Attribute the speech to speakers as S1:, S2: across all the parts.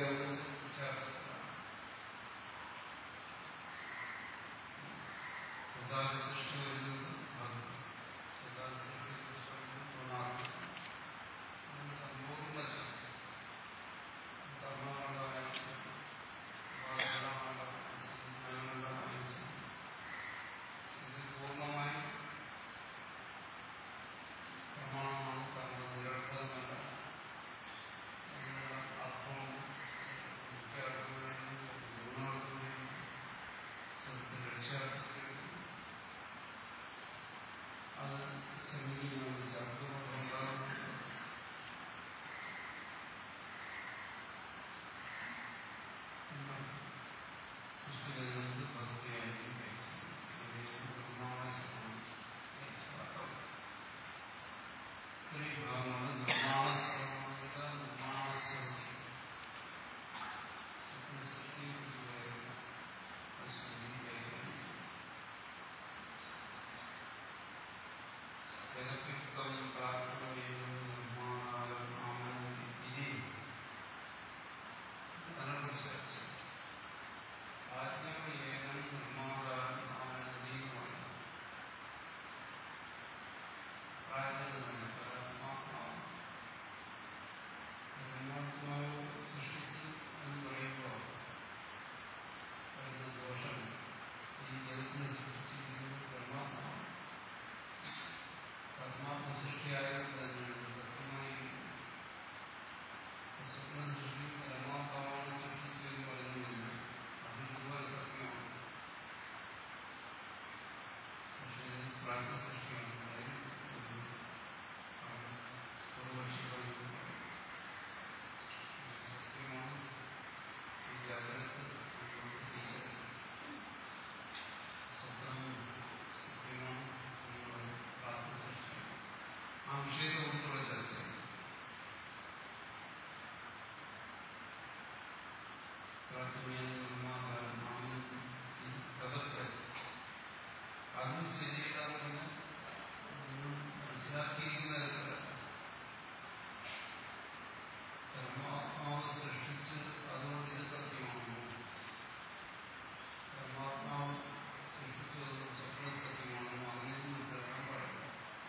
S1: സൃഷ്ടി വരുന്നത് ഭക്തി സൃഷ്ടി ഗുണാർത്ഥം സമ്പൂർണ്ണ ശക്തി കർമ്മങ്ങളുടെ ആയുസ് വാസനകളുടെ ആയുസ് ജ്ഞാനങ്ങളുടെ ആയുസ് ഇത് പൂർണ്ണമായും പ്രമാണമാണ് കർമ്മ നിരർത്ഥമല്ല അതിനുള്ള അർത്ഥവും മുഖ്യ അർത്ഥങ്ങളും ഗുണങ്ങൾക്കും സ്വത്ത് രക്ഷാർത്ഥത്തിനും അത് ശ്രമിക്കുന്ന ശബ്ദങ്ങളുണ്ടാകുന്നു സൃഷ്ടിക്കുന്നത് ഭക്തിയായിരിക്കും ഭാഗമാണ് നിർമ്മാണശ്രമങ്ങളുടെ നിർമ്മാണശ്രമം സൃഷ്ടി ജനപിക്തം പ്രാർത്ഥനയും നിർമ്മാണം ആമനം ഇനി അതിനെക്കുറിച്ച് ചർച്ച ആജ്ഞായേനം നിർമ്മാതാരം ആനന്ദീയമാണ് പ്രാജ്ഞനാണ് പരമാത്മാവ് പരമാത്മാവ് സൃഷ്ടിച്ചു എന്ന് പറയുമ്പോൾ വരുന്ന ദോഷം ഈ ജഗത്തിനെ സൃഷ്ടിച്ചിരിക്കുന്നത് പരമാത്മാവ് പരമാത്മ സൃഷ്ടിയായത് തന്നെയാണ് സത്യമായി സ്വപ്ന സൃഷ്ടി പരമാത്മാവാണ് സൃഷ്ടിച്ചതെന്ന് പറയുന്നില്ല അതിതുപോലെ സത്യമാണ് പക്ഷേ ഇത് പ്രാർത്ഥന സൃഷ്ടിയാണ് അതായത് പൂർവപക്ഷി പറയുന്നത് സത്യമാണ് ഈ ജാഗ്രത ഈശ്വര സ്വപ്നം സത്യമാണ് എന്നുള്ള പ്രാർത്ഥന സൃഷ്ടിയാണ് ആ വിഷയത്തെ കുറിച്ചുള്ള ചർച്ച അതും ശരിയാണെന്ന് മനസ്സിലാക്കിയിരിക്കുന്ന പരമാത്മാവ് സൃഷ്ടിച്ച് അതുകൊണ്ട് ഇത് സത്യമാണോ പരമാത്മാവ് സൃഷ്ടിച്ചു അതുകൊണ്ട് സ്വപ്നം സത്യമാണോ അങ്ങനെയൊന്നും മനസ്സിലാക്കാൻ പാടില്ല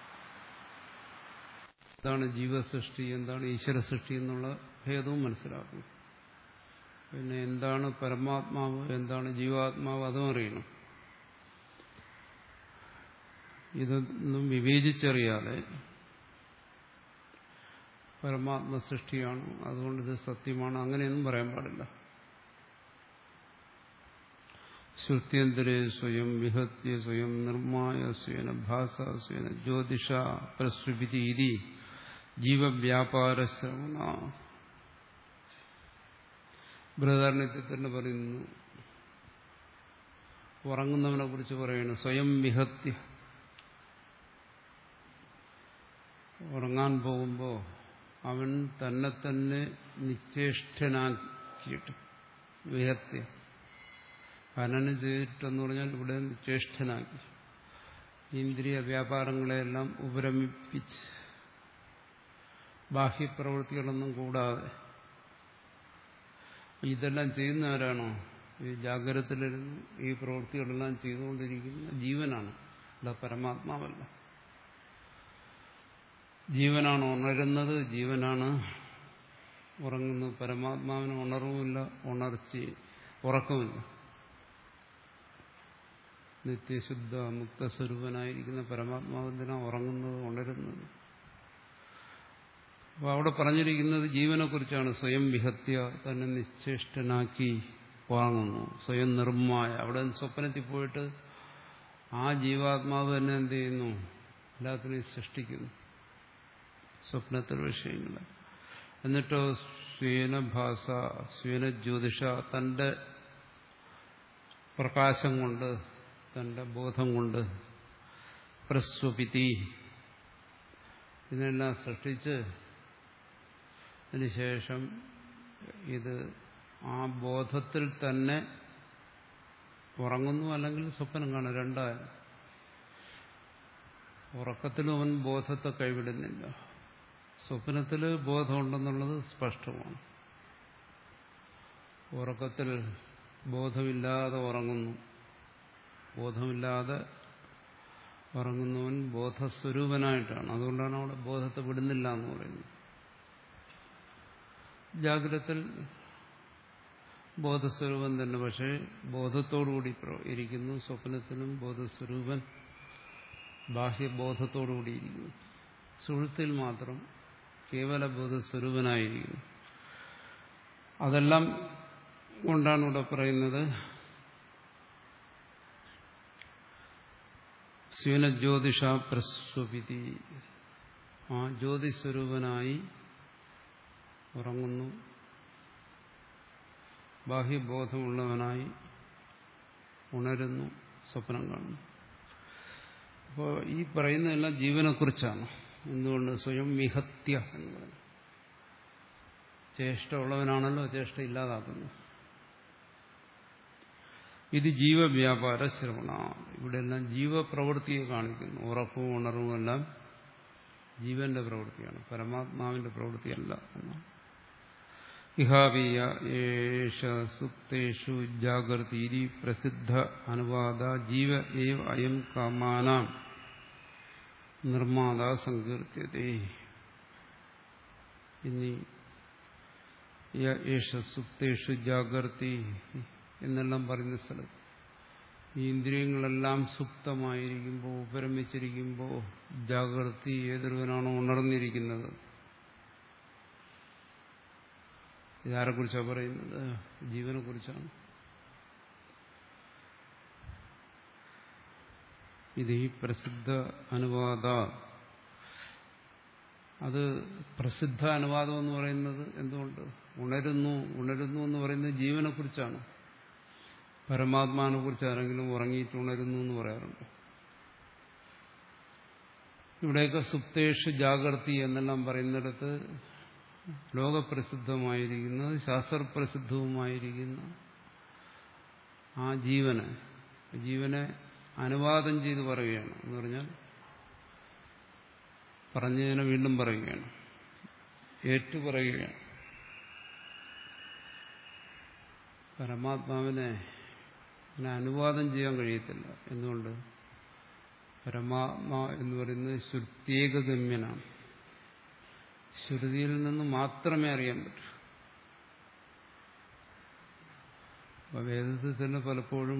S2: എന്താണ് ജീവസൃഷ്ടി എന്താണ് ഈശ്വര സൃഷ്ടി എന്നുള്ള ഭേദവും മനസ്സിലാക്കണം പിന്നെ എന്താണ് പരമാത്മാവ് എന്താണ് ജീവാത്മാവ് അതും അറിയണം ഇതൊന്നും വിവേചിച്ചറിയാതെ പരമാത്മ സൃഷ്ടിയാണ് അതുകൊണ്ട് ഇത് സത്യമാണ് അങ്ങനെയൊന്നും പറയാൻ പാടില്ല ശ്രുത്യന്തരേ സ്വയം വിഹത്യ സ്വയം നിർമ്മായ സ്വയന ഭാസ സ്വയന ജ്യോതിഷ പ്രസൃപിതി ഇതി ജീവവ്യാപാര ശ്രവണ ബൃഹദാരണ്യത്തിൽ തന്നെ പറയുന്നു ഉറങ്ങുന്നവനെ കുറിച്ച് പറയുന്നു സ്വയം വിഹത്യ ഉറങ്ങാൻ പോകുമ്പോൾ അവൻ തന്നെ തന്നെ നിശ്ചേഷ്ടനാക്കിയിട്ട് വിഹത്യ ഹനനം ചെയ്തിട്ടെന്ന് പറഞ്ഞാൽ ഇവിടെ നിശ്ചേഷ്ടനാക്കി ഇന്ദ്രിയ വ്യാപാരങ്ങളെല്ലാം ഉപരമിപ്പിച്ച് ബാഹ്യപ്രവൃത്തികളൊന്നും കൂടാതെ ഇതെല്ലാം ചെയ്യുന്നവരാണോ ഈ ജാഗ്രതത്തിലിരുന്ന് ഈ പ്രവൃത്തികളെല്ലാം ചെയ്തുകൊണ്ടിരിക്കുന്ന ജീവനാണ് അല്ല പരമാത്മാവല്ല ജീവനാണ് ഉണരുന്നത് ജീവനാണ് ഉറങ്ങുന്നത് പരമാത്മാവിന് ഉണർവുമില്ല ഉണർച്ച ഉറക്കമില്ല നിത്യശുദ്ധ മുക്തസ്വരൂപനായിരിക്കുന്ന പരമാത്മാവിന്തിനാ ഉറങ്ങുന്നത് ഉണരുന്നത് അപ്പോൾ അവിടെ പറഞ്ഞിരിക്കുന്നത് ജീവനെക്കുറിച്ചാണ് സ്വയം വിഹത്യ തന്നെ നിശ്ചേഷ്ടനാക്കി വാങ്ങുന്നു സ്വയം നിർമ്മായ അവിടെ സ്വപ്നത്തിൽ പോയിട്ട് ആ ജീവാത്മാവ് തന്നെ എന്ത് ചെയ്യുന്നു എല്ലാത്തിനെയും സൃഷ്ടിക്കുന്നു സ്വപ്നത്തിൽ വിഷയങ്ങൾ എന്നിട്ടോ സ്വേന ഭാഷ സ്വേന ജ്യോതിഷ തന്റെ പ്രകാശം കൊണ്ട് തന്റെ ബോധം കൊണ്ട് പ്രസ്വപിതി ഇതിനെല്ലാം സൃഷ്ടിച്ച് അതിനുശേഷം ഇത് ആ ബോധത്തിൽ തന്നെ ഉറങ്ങുന്നു അല്ലെങ്കിൽ സ്വപ്നം കാണും രണ്ടായാലും ഉറക്കത്തിലും അവൻ ബോധത്തെ കൈവിടുന്നില്ല സ്വപ്നത്തിൽ ബോധമുണ്ടെന്നുള്ളത് സ്പഷ്ടമാണ് ഉറക്കത്തിൽ ബോധമില്ലാതെ ഉറങ്ങുന്നു ബോധമില്ലാതെ ഉറങ്ങുന്നവൻ ബോധസ്വരൂപനായിട്ടാണ് അതുകൊണ്ടാണ് അവിടെ ബോധത്തെ വിടുന്നില്ല എന്ന് പറയുന്നത് ജാഗ്രതത്തിൽ ബോധസ്വരൂപം തന്നെ പക്ഷേ ബോധത്തോടുകൂടി ഇരിക്കുന്നു സ്വപ്നത്തിലും ബോധസ്വരൂപൻ ബാഹ്യബോധത്തോടുകൂടി ഇരിക്കുന്നു സുഹൃത്തിൽ മാത്രം കേവല ബോധസ്വരൂപനായിരിക്കുന്നു അതെല്ലാം കൊണ്ടാണ് ഇവിടെ പറയുന്നത് സ്യൂനജ്യോതിഷ പ്രസ്വപിതി ആ ജ്യോതിസ്വരൂപനായി ഉറങ്ങുന്നു ബാഹ്യബോധമുള്ളവനായി ഉണരുന്നു സ്വപ്നം കാണുന്നു അപ്പോൾ ഈ പറയുന്നതെല്ലാം ജീവനെക്കുറിച്ചാണ് എന്തുകൊണ്ട് സ്വയം വിഹത്യ എന്ന് പറഞ്ഞു ചേഷ്ട ഉള്ളവനാണല്ലോ ചേഷ്ട ഇല്ലാതാക്കുന്നത് ഇത് ജീവവ്യാപാര ശ്രവണ ഇവിടെ എല്ലാം ജീവപ്രവൃത്തിയെ കാണിക്കുന്നു ഉറക്കവും ഉണർവും എല്ലാം ജീവന്റെ പ്രവൃത്തിയാണ് പരമാത്മാവിന്റെ പ്രവൃത്തിയല്ല എന്നാണ് ഇഹാവീയ ഏഷ സുപ്തേഷു ജാഗ്രതീരി പ്രസിദ്ധ അനുവാദ ജീവ ഏവ അയം കാമാനാം നിർമ്മാത സങ്കീർത്യതേ ഇനി യേഷ സുപ്തേഷു ജാഗ്രതി എന്നെല്ലാം പറയുന്ന സ്ഥലത്ത് ഈ ഇന്ദ്രിയങ്ങളെല്ലാം സുപ്തമായിരിക്കുമ്പോൾ ഉപരമിച്ചിരിക്കുമ്പോൾ ജാഗ്രതി ഏതൊരുവനാണോ ഉണർന്നിരിക്കുന്നത് ഇതാരെക്കുറിച്ചാണ് പറയുന്നത് ജീവനെ കുറിച്ചാണ് ഇത് ഈ പ്രസിദ്ധ അനുവാദ അത് പ്രസിദ്ധ അനുവാദം എന്ന് പറയുന്നത് എന്തുകൊണ്ട് ഉണരുന്നു ഉണരുന്നു എന്ന് പറയുന്നത് ജീവനെ കുറിച്ചാണ് പരമാത്മാവിനെ കുറിച്ച് ആരെങ്കിലും ഉറങ്ങിയിട്ട് ഉണരുന്നു എന്ന് പറയാറുണ്ട് ഇവിടെയൊക്കെ സുപ്തേഷ് ജാഗ്രതി എന്നെല്ലാം പറയുന്നിടത്ത് ലോകപ്രസിദ്ധമായിരിക്കുന്ന ശാസ്ത്രപ്രസിദ്ധവുമായിരിക്കുന്ന ആ ജീവന് ജീവനെ അനുവാദം ചെയ്ത് പറയുകയാണ് എന്ന് പറഞ്ഞാൽ പറഞ്ഞതിനെ വീണ്ടും പറയുകയാണ് ഏറ്റു പറയുകയാണ് പരമാത്മാവിനെ അതിനെ അനുവാദം ചെയ്യാൻ കഴിയത്തില്ല എന്തുകൊണ്ട് പരമാത്മാ എന്ന് പറയുന്നത് ശ്രുത്യേകഗമ്യനാണ് ശ്രുതിയിൽ നിന്ന് മാത്രമേ അറിയാൻ പറ്റൂ അപ്പൊ വേദത്തിൽ തന്നെ പലപ്പോഴും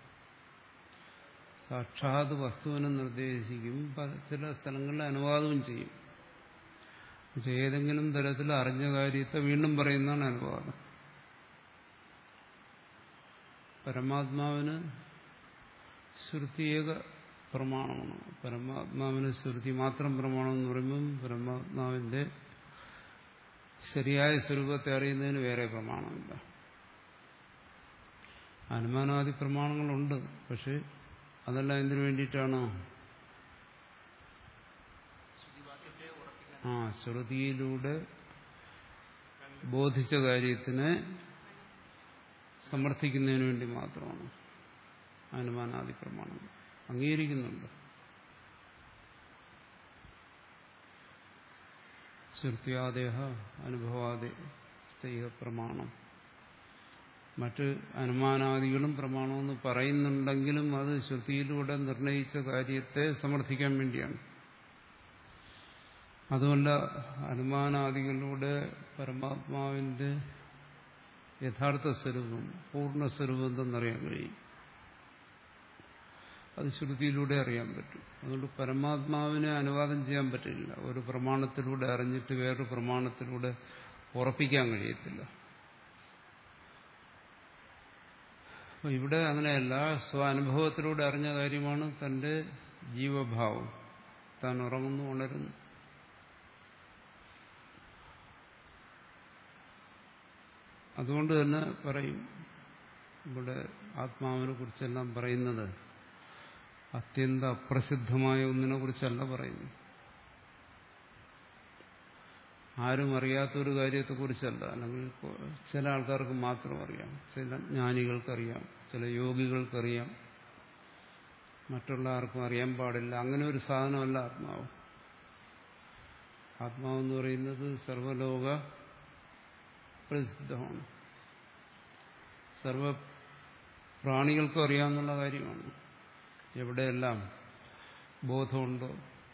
S2: സാക്ഷാത് വസ്തുവിനെ നിർദ്ദേശിക്കും പല ചില സ്ഥലങ്ങളിൽ അനുവാദവും ചെയ്യും പക്ഷെ ഏതെങ്കിലും തരത്തിൽ അറിഞ്ഞ കാര്യത്തെ വീണ്ടും പറയുന്നതാണ് അനുവാദം പരമാത്മാവിന് ശ്രുതിയേക പ്രമാണമാണ് പരമാത്മാവിന് ശ്രുതി മാത്രം പ്രമാണം എന്ന് പറയുമ്പം പരമാത്മാവിന്റെ ശരിയായ സ്വരൂപത്തെ അറിയുന്നതിന് വേറെ പ്രമാണമില്ല അനുമാനാദി പ്രമാണങ്ങളുണ്ട് പക്ഷെ അതെല്ലാം എന്തിനു വേണ്ടിയിട്ടാണ് ആ ശ്രുതിയിലൂടെ ബോധിച്ച കാര്യത്തിനെ സമർത്ഥിക്കുന്നതിന് വേണ്ടി മാത്രമാണ് അനുമാനാദി പ്രമാണം അംഗീകരിക്കുന്നുണ്ട് ശ്രുത്യാദേഹ അനുഭവാദി സ്ഥൈഹ പ്രമാണം മറ്റ് അനുമാനാദികളും പ്രമാണമെന്ന് പറയുന്നുണ്ടെങ്കിലും അത് ശ്രുതിയിലൂടെ നിർണയിച്ച കാര്യത്തെ സമർത്ഥിക്കാൻ വേണ്ടിയാണ് അതുകൊണ്ട് അനുമാനാദികളിലൂടെ പരമാത്മാവിന്റെ യഥാർത്ഥ സ്വരൂപം പൂർണ്ണ സ്വരൂപം എന്തെന്നറിയാൻ കഴിയും അത് ശ്രുതിയിലൂടെ അറിയാൻ പറ്റും അതുകൊണ്ട് പരമാത്മാവിനെ അനുവാദം ചെയ്യാൻ പറ്റില്ല ഒരു പ്രമാണത്തിലൂടെ അറിഞ്ഞിട്ട് വേറൊരു പ്രമാണത്തിലൂടെ ഉറപ്പിക്കാൻ കഴിയത്തില്ല അപ്പൊ ഇവിടെ അങ്ങനെയല്ല സ്വാനുഭവത്തിലൂടെ അറിഞ്ഞ കാര്യമാണ് തന്റെ ജീവഭാവം താൻ ഉറങ്ങുന്നു ഉണരുന്നു അതുകൊണ്ട് തന്നെ പറയും ഇവിടെ ആത്മാവിനെ കുറിച്ചെല്ലാം പറയുന്നത് അത്യന്ത അപ്രസിദ്ധമായ ഒന്നിനെ കുറിച്ചല്ല പറയുന്നു ആരും അറിയാത്തൊരു കാര്യത്തെക്കുറിച്ചല്ല അല്ലെങ്കിൽ ചില ആൾക്കാർക്ക് മാത്രം അറിയാം ചില ജ്ഞാനികൾക്കറിയാം ചില യോഗികൾക്കറിയാം മറ്റുള്ള ആർക്കും അറിയാൻ പാടില്ല അങ്ങനെ ഒരു സാധനമല്ല ആത്മാവ് ആത്മാവെന്ന് പറയുന്നത് സർവലോക പ്രസിദ്ധമാണ് സർവ പ്രാണികൾക്കും അറിയാവുന്ന കാര്യമാണ് എവിടെയെല്ലാം ബോധമുണ്ടോ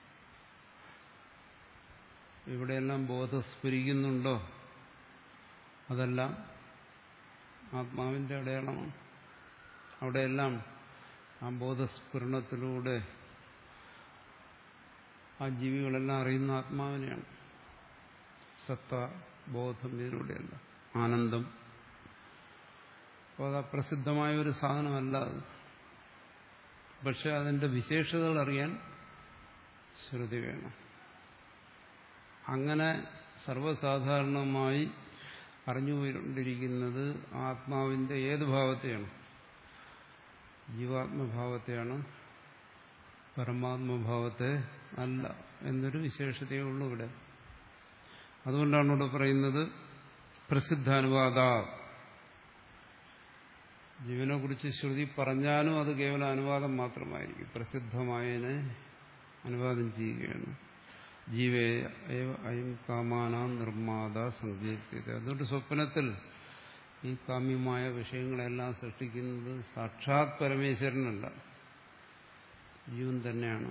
S2: എവിടെയെല്ലാം ബോധം സ്ഫുരിക്കുന്നുണ്ടോ അതെല്ലാം ആത്മാവിന്റെ അടയാളമാണ് അവിടെയെല്ലാം ആ ബോധസ്ഫുരണത്തിലൂടെ ആ ജീവികളെല്ലാം അറിയുന്ന ആത്മാവിനെയാണ് സത്ത ബോധം ഇതിലൂടെയല്ല ആനന്ദം അപ്പോൾ അത് അപ്രസിദ്ധമായ ഒരു സാധനമല്ല അത് പക്ഷെ അതിന്റെ വിശേഷതകൾ അറിയാൻ ശ്രുതി വേണം അങ്ങനെ സർവ്വസാധാരണമായി അറിഞ്ഞുകൊണ്ടിരിക്കുന്നത് ആത്മാവിന്റെ ഏത് ഭാവത്തെയാണ് ജീവാത്മഭാവത്തെയാണ് പരമാത്മഭാവത്തെ അല്ല എന്നൊരു വിശേഷതയേ ഉള്ളൂ ഇവിടെ അതുകൊണ്ടാണ് ഇവിടെ പറയുന്നത് പ്രസിദ്ധാനുവാദ ജീവനെ കുറിച്ച് ശ്രുതി പറഞ്ഞാലും അത് കേവലം അനുവാദം മാത്രമായിരിക്കും പ്രസിദ്ധമായതിനെ അനുവാദം ചെയ്യുകയാണ് ജീവേ അയം കാമാന നിർമ്മാത സങ്കീർത്തിയത് അതുകൊണ്ട് സ്വപ്നത്തിൽ ഈ കാമ്യമായ വിഷയങ്ങളെല്ലാം സൃഷ്ടിക്കുന്നത് സാക്ഷാത് പരമേശ്വരനല്ല ജീവൻ തന്നെയാണ്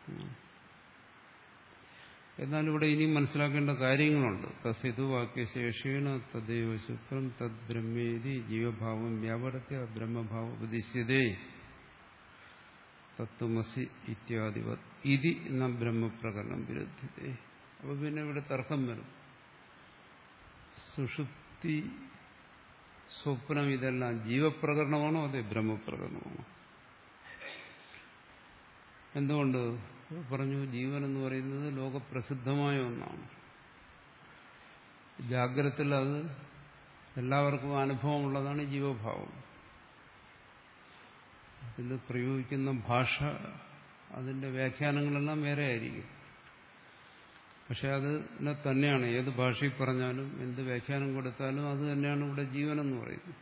S2: എന്നാൽ ഇവിടെ ഇനിയും മനസ്സിലാക്കേണ്ട കാര്യങ്ങളുണ്ട് തസ്യതു വാക്യശേഷേണ തദ്ദൈവ ശുക്രം തദ് ബ്രഹ്മേതി ജീവഭാവം വ്യാപരത്തെ ബ്രഹ്മഭാവ ഉപദിശ്യതേ തത്വമസി ഇത്യാദിവത് ഇതി എന്ന ബ്രഹ്മപ്രകരണം വിരുദ്ധത്തെ അപ്പൊ പിന്നെ ഇവിടെ തർക്കം വരും സുഷുപ്തി സ്വപ്നം ഇതെല്ലാം ജീവപ്രകരണമാണോ അതെ ബ്രഹ്മപ്രകരണമാണോ എന്തുകൊണ്ട് പറഞ്ഞു ജീവൻ എന്ന് പറയുന്നത് ലോകപ്രസിദ്ധമായ ഒന്നാണ് ജാഗ്രതത്തിൽ അത് എല്ലാവർക്കും അനുഭവമുള്ളതാണ് ജീവഭാവം അതിൽ പ്രയോഗിക്കുന്ന ഭാഷ അതിന്റെ വ്യാഖ്യാനങ്ങളെല്ലാം വേറെ ആയിരിക്കും പക്ഷെ അത് തന്നെയാണ് ഏത് ഭാഷയിൽ പറഞ്ഞാലും എന്ത് വ്യാഖ്യാനം കൊടുത്താലും അത് തന്നെയാണ് ഇവിടെ ജീവനെന്ന് പറയുന്നത്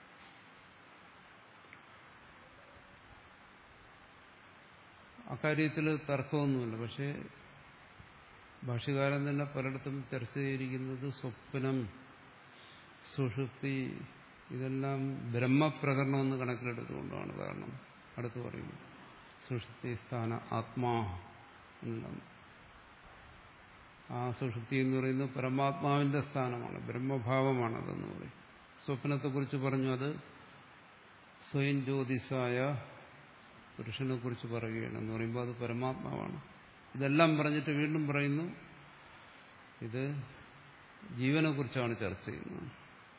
S2: അക്കാര്യത്തിൽ തർക്കമൊന്നുമില്ല പക്ഷേ ഭാഷകാരൻ തന്നെ പലയിടത്തും ചർച്ച ചെയ്തിരിക്കുന്നത് സ്വപ്നം സുഷുപ്തി ഇതെല്ലാം ബ്രഹ്മപ്രകരണമെന്ന് കണക്കിലെടുത്തുകൊണ്ടാണ് കാരണം അടുത്ത് പറയുന്നു സുഷുപ്തി സ്ഥാന ആത്മാ എന്നെല്ലാം ആ സുഷുപ്തി എന്ന് പറയുന്നത് പരമാത്മാവിന്റെ സ്ഥാനമാണ് ബ്രഹ്മഭാവമാണ് അതെന്ന് പറയും സ്വപ്നത്തെക്കുറിച്ച് പറഞ്ഞു അത് സ്വയം ജ്യോതിസായ പുരുഷനെ കുറിച്ച് പറയുകയാണ് എന്ന് പറയുമ്പോൾ അത് പരമാത്മാവാണ് ഇതെല്ലാം പറഞ്ഞിട്ട് വീണ്ടും പറയുന്നു ഇത് ജീവനെ കുറിച്ചാണ് ചർച്ച ചെയ്യുന്നത്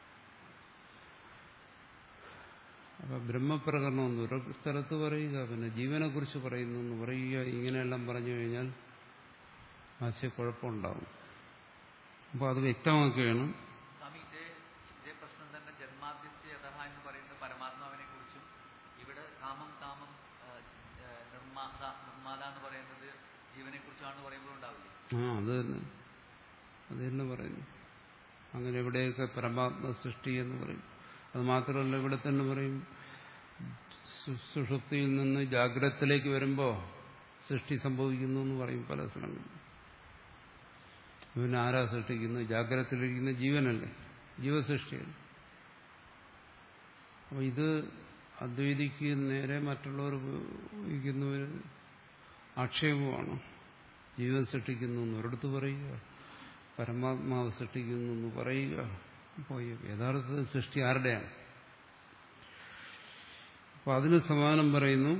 S2: അപ്പൊ ബ്രഹ്മപ്രകരണം എന്ന് ഒരു സ്ഥലത്ത് പറയുക പിന്നെ ജീവനെ കുറിച്ച് പറയുന്നു എന്ന് പറയുക ഇങ്ങനെയെല്ലാം പറഞ്ഞു കഴിഞ്ഞാൽ ആശയക്കുഴപ്പമുണ്ടാവും അപ്പോൾ അത് വ്യക്തമാക്കുകയാണ്
S3: സ്വാമി ഇതേ ഇതേ പ്രശ്നം തന്നെ ജന്മാദ്യസ്യ യഥ എന്ന് പറയുന്ന പരമാത്മാവിനെ കുറിച്ചും ഇവിടെ കാമം കാമം ആ, ആ, നിർമ്മാത നിർമ്മാത എന്ന് പറയുന്നത് ജീവനെ കുറിച്ചാണെന്ന് പറയുമ്പോൾ ഉണ്ടാവില്ലേ
S2: ആ അത് തന്നെ അത് തന്നെ പറയുന്നു അങ്ങനെ എവിടെയൊക്കെ പരമാത്മ സൃഷ്ടി എന്ന് പറയും അത് മാത്രമല്ല ഇവിടെ തന്നെ പറയും സു- സുഷുപ്തിയിൽ നിന്ന് ജാഗ്രതത്തിലേക്ക് വരുമ്പോൾ സൃഷ്ടി സംഭവിക്കുന്നു എന്ന് പറയും പല സ്ഥലങ്ങളിൽ പിന്നെ ആരാ സൃഷ്ടിക്കുന്നത് ജാഗ്രതത്തിലിരിക്കുന്ന ജീവനല്ലേ ജീവസൃഷ്ടിയല്ലേ അപ്പോൾ ഇത് അദ്വൈതിക്ക് നേരെ മറ്റുള്ളവർ ഉപയോഗിക്കുന്ന ഒരു ആക്ഷേപമാണ് ജീവൻ സൃഷ്ടിക്കുന്നു എന്ന് ഒരിടത്ത് പറയുക പരമാത്മാവ് സൃഷ്ടിക്കുന്നു എന്ന് പറയുക അപ്പോൾ യഥാർത്ഥത്തിൽ സൃഷ്ടി ആരുടെയാണ് അപ്പൊ അതിന് സമാനം പറയുന്നു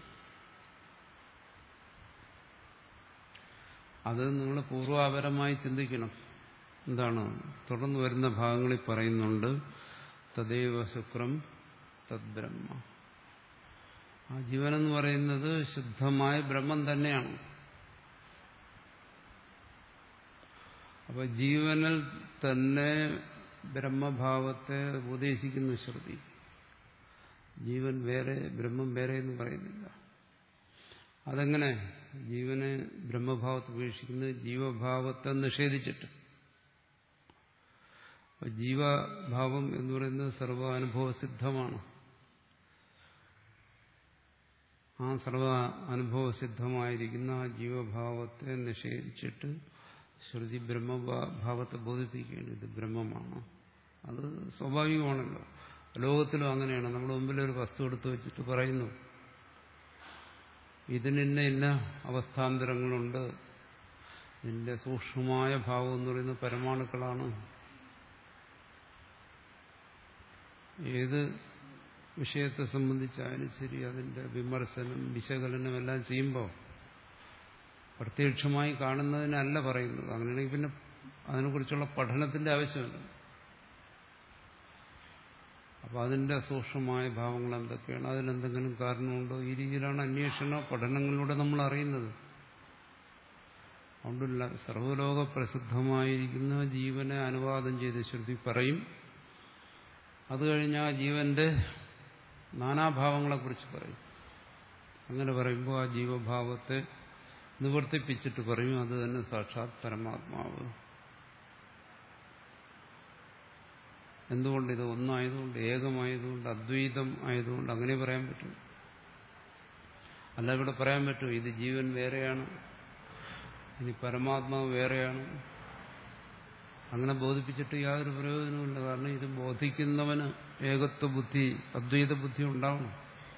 S2: അത് നിങ്ങൾ പൂർവാപരമായി ചിന്തിക്കണം എന്താണ് തുടർന്ന് വരുന്ന ഭാഗങ്ങളിൽ പറയുന്നുണ്ട് തദൈവ ശുക്രം തദ്ബ്രഹ്മ ആ ജീവനെന്ന് പറയുന്നത് ശുദ്ധമായ ബ്രഹ്മം തന്നെയാണ് അപ്പൊ ജീവനിൽ തന്നെ ബ്രഹ്മഭാവത്തെ ഉപദേശിക്കുന്നു ശ്രുതി ജീവൻ വേറെ ബ്രഹ്മം വേറെ എന്ന് പറയുന്നില്ല അതെങ്ങനെ ജീവനെ ബ്രഹ്മഭാവത്തെ ഉപേക്ഷിക്കുന്നത് ജീവഭാവത്തെ നിഷേധിച്ചിട്ട് അപ്പൊ ജീവഭാവം എന്ന് പറയുന്നത് സർവാനുഭവസിദ്ധമാണ് ആ സർവ അനുഭവസിദ്ധമായിരിക്കുന്ന ആ ജീവഭാവത്തെ നിഷേധിച്ചിട്ട് ശ്രുതി ബ്രഹ്മഭാവത്തെ ബോധിപ്പിക്കുകയാണ് ഇത് ബ്രഹ്മമാണ് അത് സ്വാഭാവികമാണല്ലോ ലോകത്തിലും അങ്ങനെയാണ് നമ്മുടെ മുമ്പിൽ ഒരു വസ്തു എടുത്തു വെച്ചിട്ട് പറയുന്നു ഇതിനിന്ന ഇന്ന അവസ്ഥാന്തരങ്ങളുണ്ട് ഇതിന്റെ സൂക്ഷ്മമായ ഭാവം എന്ന് പറയുന്നത് പരമാണുക്കളാണ് ഏത് വിഷയത്തെ സംബന്ധിച്ചായാലും ശരി അതിന്റെ വിമർശനം വിശകലനം എല്ലാം ചെയ്യുമ്പോൾ പ്രത്യക്ഷമായി കാണുന്നതിനല്ല പറയുന്നത് അങ്ങനെയാണെങ്കിൽ പിന്നെ അതിനെക്കുറിച്ചുള്ള പഠനത്തിന്റെ ആവശ്യമില്ല അപ്പൊ അതിന്റെ സൂക്ഷ്മമായ ഭാവങ്ങൾ എന്തൊക്കെയാണ് അതിനെന്തെങ്കിലും കാരണമുണ്ടോ ഈ രീതിയിലാണ് അന്വേഷണ പഠനങ്ങളിലൂടെ നമ്മൾ അറിയുന്നത് അതുകൊണ്ടില്ല സർവലോക പ്രസിദ്ധമായിരിക്കുന്ന ജീവനെ അനുവാദം ചെയ്ത് ശ്രുതി പറയും അത് കഴിഞ്ഞ് ആ ജീവന്റെ നാനാഭാവങ്ങളെക്കുറിച്ച് പറയും അങ്ങനെ പറയുമ്പോൾ ആ ജീവഭാവത്തെ നിവർത്തിപ്പിച്ചിട്ട് പറയും അത് തന്നെ സാക്ഷാത് പരമാത്മാവ് എന്തുകൊണ്ട് ഇത് ഒന്നായതുകൊണ്ട് ഏകമായതുകൊണ്ട് അദ്വൈതം ആയതുകൊണ്ട് അങ്ങനെ പറയാൻ പറ്റും അല്ല ഇവിടെ പറയാൻ പറ്റും ഇത് ജീവൻ വേറെയാണ് ഇനി പരമാത്മാവ് വേറെയാണ് അങ്ങനെ ബോധിപ്പിച്ചിട്ട് യാതൊരു പ്രയോജനവുമില്ല കാരണം ഇത് ബോധിക്കുന്നവന് ഏകത്വ ബുദ്ധി അദ്വൈത ബുദ്ധി ഉണ്ടാവണം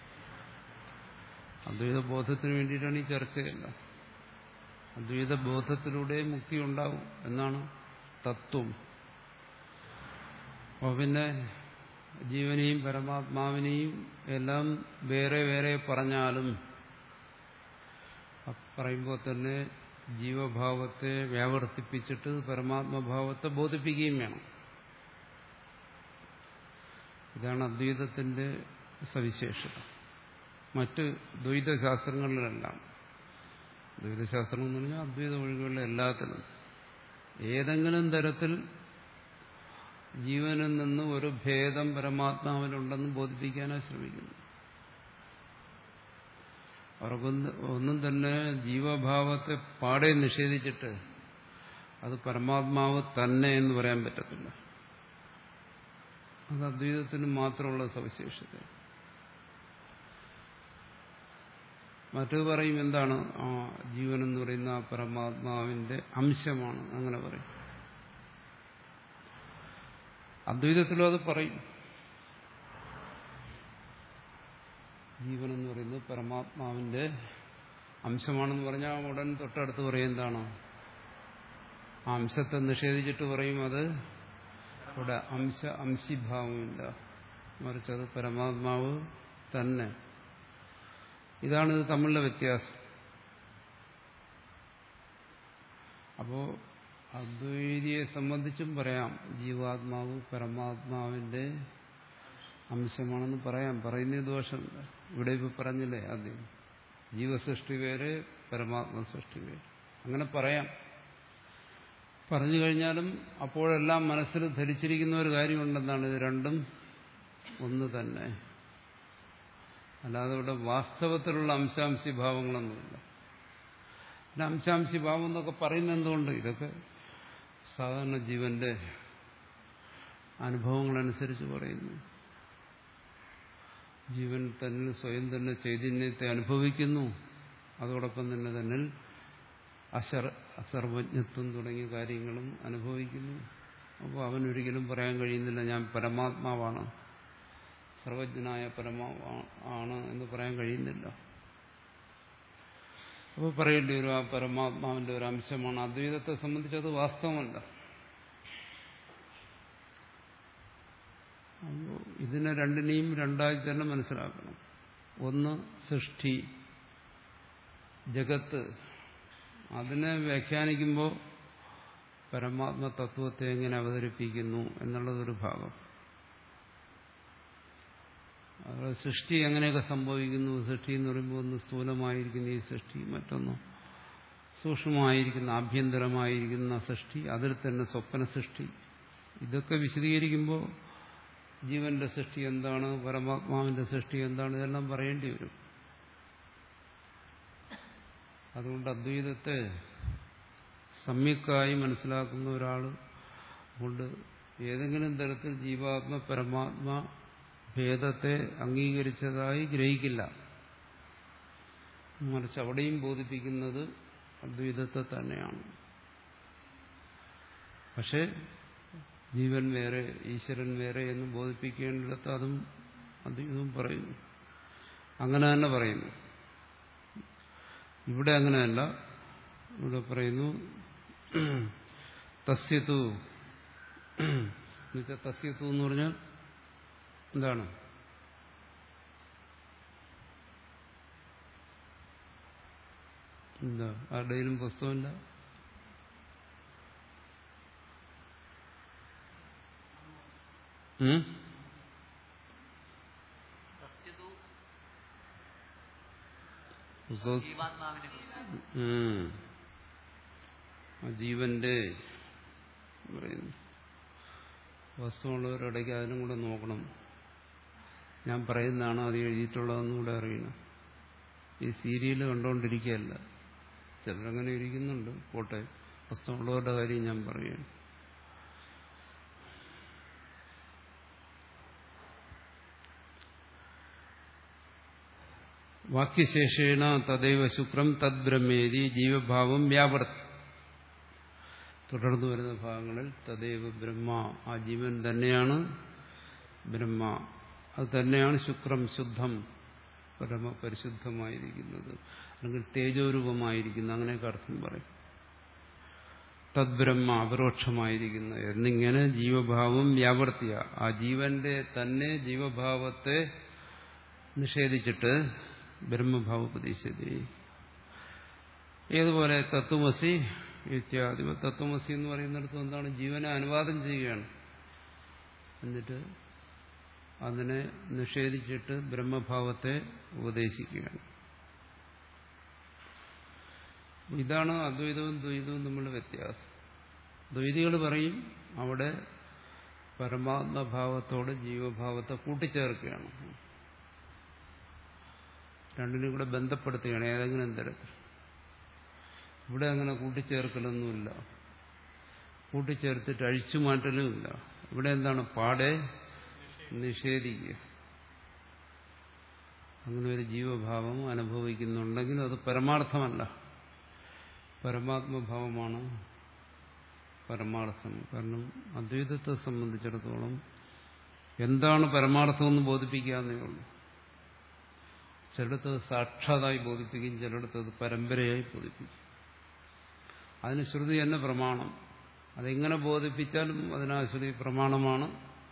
S2: അദ്വൈത ബോധത്തിന് വേണ്ടിയിട്ടാണ് ഈ ചർച്ചയല്ല അദ്വൈത ബോധത്തിലൂടെ മുക്തി ഉണ്ടാവും എന്നാണ് തത്വം അപ്പോൾ പിന്നെ ജീവനെയും പരമാത്മാവിനെയും എല്ലാം വേറെ വേറെ പറഞ്ഞാലും പറയുമ്പോൾ തന്നെ ജീവഭാവത്തെ വ്യാവർത്തിപ്പിച്ചിട്ട് പരമാത്മഭാവത്തെ ബോധിപ്പിക്കുകയും വേണം ഇതാണ് അദ്വൈതത്തിന്റെ സവിശേഷത മറ്റ് ദ്വൈതശാസ്ത്രങ്ങളിലെല്ലാം ദ്വൈതശാസ്ത്രം എന്ന് പറഞ്ഞാൽ അദ്വൈത ഒഴികെയുള്ള എല്ലാത്തിലും ഏതെങ്കിലും തരത്തിൽ ജീവനിൽ നിന്ന് ഒരു ഭേദം പരമാത്മാവിനുണ്ടെന്ന് ബോധിപ്പിക്കാനാണ് ശ്രമിക്കുന്നത് അവർക്കൊന്നും ഒന്നും തന്നെ ജീവഭാവത്തെ പാടെ നിഷേധിച്ചിട്ട് അത് പരമാത്മാവ് തന്നെ എന്ന് പറയാൻ പറ്റത്തില്ല അത് അദ്വൈതത്തിന് മാത്രമുള്ള സവിശേഷത മറ്റത് പറയും എന്താണ് ആ ജീവൻ എന്ന് പറയുന്ന ആ പരമാത്മാവിന്റെ അംശമാണ് അങ്ങനെ പറയും അദ്വൈതത്തിലും അത് പറയും ജീവൻ എന്ന് പറയുന്നത് പരമാത്മാവിന്റെ അംശമാണെന്ന് പറഞ്ഞാൽ ഉടൻ തൊട്ടടുത്ത് പറയും എന്താണ് ആ അംശത്തെ നിഷേധിച്ചിട്ട് പറയും അത് ഇവിടെ അംശ അംശിഭാവമില്ല മറിച്ച് അത് പരമാത്മാവ് തന്നെ ഇതാണ് ഇത് തമ്മിലുള്ള വ്യത്യാസം അപ്പോ അദ്വൈതിയെ സംബന്ധിച്ചും പറയാം ജീവാത്മാവ് പരമാത്മാവിന്റെ അംശമാണെന്ന് പറയാം പറയുന്ന ദോഷമില്ല ഇവിടെ ഇപ്പൊ പറഞ്ഞില്ലേ ആദ്യം ജീവസൃഷ്ടി വേറെ പരമാത്മ സൃഷ്ടി വേറെ അങ്ങനെ പറയാം പറഞ്ഞു കഴിഞ്ഞാലും അപ്പോഴെല്ലാം മനസ്സിൽ ധരിച്ചിരിക്കുന്ന ഒരു കാര്യമുണ്ടെന്നാണ് ഇത് രണ്ടും ഒന്ന് തന്നെ അല്ലാതെ ഇവിടെ വാസ്തവത്തിലുള്ള അംശാംശി ഭാവങ്ങളൊന്നുമില്ല പിന്നെ അംശാംശി ഭാവം എന്നൊക്കെ പറയുന്നത് എന്തുകൊണ്ട് ഇതൊക്കെ സാധാരണ ജീവന്റെ അനുഭവങ്ങളനുസരിച്ച് പറയുന്നു ജീവൻ തന്നിൽ സ്വയം തന്നെ ചൈതന്യത്തെ അനുഭവിക്കുന്നു അതോടൊപ്പം തന്നെ തന്നിൽ അശർ അസർവജ്ഞത്വം തുടങ്ങിയ കാര്യങ്ങളും അനുഭവിക്കുന്നു അപ്പോൾ അവനൊരിക്കലും പറയാൻ കഴിയുന്നില്ല ഞാൻ പരമാത്മാവാണ് സർവജ്ഞനായ പരമാ ആണ് എന്ന് പറയാൻ കഴിയുന്നില്ല അപ്പോൾ പറയേണ്ടി വരും ആ പരമാത്മാവിന്റെ ഒരു അംശമാണ് അദ്വൈതത്തെ സംബന്ധിച്ച് അത് വാസ്തവമല്ല അപ്പോൾ ഇതിനെ രണ്ടിനെയും രണ്ടായി തന്നെ മനസ്സിലാക്കണം ഒന്ന് സൃഷ്ടി ജഗത്ത് അതിനെ വ്യാഖ്യാനിക്കുമ്പോൾ പരമാത്മ തത്വത്തെ എങ്ങനെ അവതരിപ്പിക്കുന്നു എന്നുള്ളതൊരു ഭാഗം അതുപോലെ സൃഷ്ടി എങ്ങനെയൊക്കെ സംഭവിക്കുന്നു സൃഷ്ടി എന്ന് പറയുമ്പോൾ ഒന്ന് സ്ഥൂലമായിരിക്കുന്ന ഈ സൃഷ്ടി മറ്റൊന്ന് സൂക്ഷ്മമായിരിക്കുന്ന ആഭ്യന്തരമായിരിക്കുന്ന സൃഷ്ടി അതിൽ തന്നെ സ്വപ്ന സൃഷ്ടി ഇതൊക്കെ വിശദീകരിക്കുമ്പോൾ ജീവന്റെ സൃഷ്ടി എന്താണ് പരമാത്മാവിന്റെ സൃഷ്ടി എന്താണ് ഇതെല്ലാം പറയേണ്ടി വരും അതുകൊണ്ട് അദ്വൈതത്തെ സമ്യക്കായി മനസ്സിലാക്കുന്ന ഒരാൾ കൊണ്ട് ഏതെങ്കിലും തരത്തിൽ ജീവാത്മ പരമാത്മ ഭേദത്തെ അംഗീകരിച്ചതായി ഗ്രഹിക്കില്ല മറിച്ച് അവിടെയും ബോധിപ്പിക്കുന്നത് അദ്വൈതത്തെ തന്നെയാണ് പക്ഷെ ജീവൻ വേറെ ഈശ്വരൻ വേറെ എന്ന് ബോധിപ്പിക്കേണ്ടിടത്ത് അതും അതും പറയുന്നു അങ്ങനെ തന്നെ പറയുന്നു ഇവിടെ അങ്ങനെയല്ല ഇവിടെ പറയുന്നു തസ്യത്തു എന്നുവെച്ചാൽ തസ്യത്തു എന്ന് പറഞ്ഞാൽ എന്താണ് എന്താ ആരുടെയിലും പുസ്തകമില്ല ഉം?
S3: തസ്യതു
S2: പുസ്തകം
S3: ജീവാത്മാവിനെ കുറിച്ച്
S2: ഉം. ആ ജീവന്റെ പറയുന്നു വസ്തുവുള്ളവരിടയ്ക്ക് അതിനും കൂടെ നോക്കണം ഞാൻ പറയുന്നതാണ് അത് എഴുതിയിട്ടുള്ളതെന്നും കൂടെ അറിയണം ഈ സീരിയൽ കണ്ടുകൊണ്ടിരിക്കുകയല്ല ചിലരങ്ങനെ ഇരിക്കുന്നുണ്ട് പോട്ടെ വസ്തുവുള്ളവരുടെ കാര്യം ഞാൻ പറയുകയാണ് വാക്യശേഷേണ തദൈവ ശുക്രം തദ്ബ്രഹ്മേരി ജീവഭാവം വ്യാവർത്തി തുടർന്നു വരുന്ന ഭാഗങ്ങളിൽ തദൈവ ബ്രഹ്മ ആ ജീവൻ തന്നെയാണ് ബ്രഹ്മ അത് തന്നെയാണ് ശുക്രം ശുദ്ധം പരമ പരിശുദ്ധമായിരിക്കുന്നത് അല്ലെങ്കിൽ തേജോരൂപമായിരിക്കുന്ന അങ്ങനെയൊക്കെ അർത്ഥം പറയും തദ്ബ്രഹ്മ അപരോക്ഷമായിരിക്കുന്ന എന്നിങ്ങനെ ജീവഭാവം വ്യാവർത്തിയ ആ ജീവന്റെ തന്നെ ജീവഭാവത്തെ നിഷേധിച്ചിട്ട് ബ്രഹ്മഭാവോപദേശിച്ചത് ഏതുപോലെ തത്വമസി ഇത്യാദി തത്വമസി എന്ന് പറയുന്നിടത്ത് എന്താണ് ജീവനെ അനുവാദം ചെയ്യുകയാണ് എന്നിട്ട് അതിനെ നിഷേധിച്ചിട്ട് ബ്രഹ്മഭാവത്തെ ഉപദേശിക്കുകയാണ് ഇതാണ് അദ്വൈതവും ദ്വൈതവും തമ്മിലുള്ള വ്യത്യാസം ദ്വൈതികൾ പറയും അവിടെ പരമാത്മഭാവത്തോട് ജീവഭാവത്തെ കൂട്ടിച്ചേർക്കുകയാണ് രണ്ടിനും കൂടെ ബന്ധപ്പെടുത്തുകയാണ് ഏതെങ്കിലും തരത്തിൽ ഇവിടെ അങ്ങനെ കൂട്ടിച്ചേർക്കലൊന്നുമില്ല കൂട്ടിച്ചേർത്തിട്ട് അഴിച്ചു മാറ്റലുമില്ല ഇവിടെ എന്താണ് പാടെ നിഷേധിക്കുക അങ്ങനെ ഒരു ജീവഭാവം അനുഭവിക്കുന്നുണ്ടെങ്കിൽ അത് പരമാർത്ഥമല്ല പരമാത്മഭാവമാണ് പരമാർത്ഥം കാരണം അദ്വൈതത്തെ സംബന്ധിച്ചിടത്തോളം എന്താണ് പരമാർത്ഥമെന്ന് ബോധിപ്പിക്കാന്നേ ഉള്ളൂ ചിലടത്ത് സാക്ഷാതായി ബോധിപ്പിക്കും ചിലടത്ത് അത് പരമ്പരയായി ബോധിപ്പിക്കും അതിന് ശ്രുതി തന്നെ പ്രമാണം അതെങ്ങനെ ബോധിപ്പിച്ചാലും അതിനാ ശ്രുതി പ്രമാണമാണ്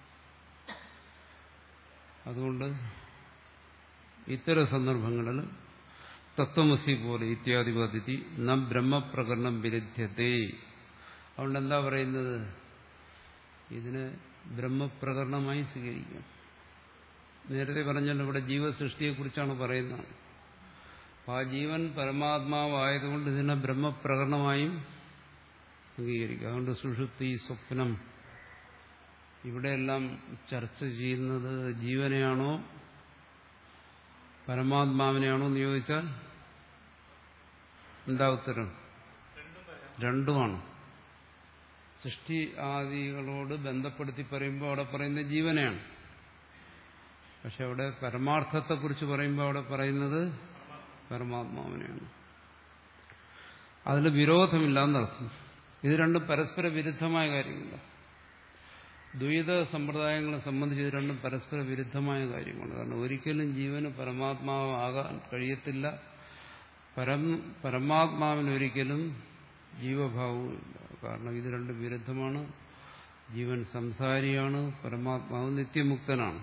S2: അതുകൊണ്ട് ഇത്തരം സന്ദർഭങ്ങളിൽ തത്വമസി പോലെ ഇത്യാദി പദ്ധതി ന ബ്രഹ്മപ്രകരണം വിരുദ്ധ്യത്തെ അതുകൊണ്ട് എന്താ പറയുന്നത് ഇതിനെ ബ്രഹ്മപ്രകരണമായി സ്വീകരിക്കാം നേരത്തെ പറഞ്ഞല്ലോ ഇവിടെ ജീവസൃഷ്ടിയെക്കുറിച്ചാണ് പറയുന്നത് ആ ജീവൻ പരമാത്മാവായതുകൊണ്ട് ഇതിനെ ബ്രഹ്മപ്രകരണമായും അംഗീകരിക്കുക അതുകൊണ്ട് സുഷുപ്തി സ്വപ്നം ഇവിടെയെല്ലാം ചർച്ച ചെയ്യുന്നത് ജീവനെയാണോ പരമാത്മാവിനെയാണോ എന്ന് ചോദിച്ചാൽ എന്താ ഉത്തരം രണ്ടുമാണ് സൃഷ്ടി ആദികളോട് ബന്ധപ്പെടുത്തി പറയുമ്പോൾ അവിടെ പറയുന്നത് ജീവനെയാണ് പക്ഷെ അവിടെ പരമാർത്ഥത്തെക്കുറിച്ച് പറയുമ്പോൾ അവിടെ പറയുന്നത് പരമാത്മാവിനെയാണ് അതിൽ വിരോധമില്ല എന്നർത്ഥം ഇത് രണ്ടും പരസ്പര വിരുദ്ധമായ കാര്യമില്ല ദ്വൈത സമ്പ്രദായങ്ങളെ സംബന്ധിച്ച് ഇത് രണ്ടും പരസ്പര വിരുദ്ധമായ കാര്യമാണ് കാരണം ഒരിക്കലും ജീവന് പരമാത്മാവാകാൻ കഴിയത്തില്ല പരം പരമാത്മാവിനൊരിക്കലും ജീവഭാവവുമില്ല കാരണം ഇത് രണ്ടും വിരുദ്ധമാണ് ജീവൻ സംസാരിയാണ് പരമാത്മാവ് നിത്യമുക്തനാണ്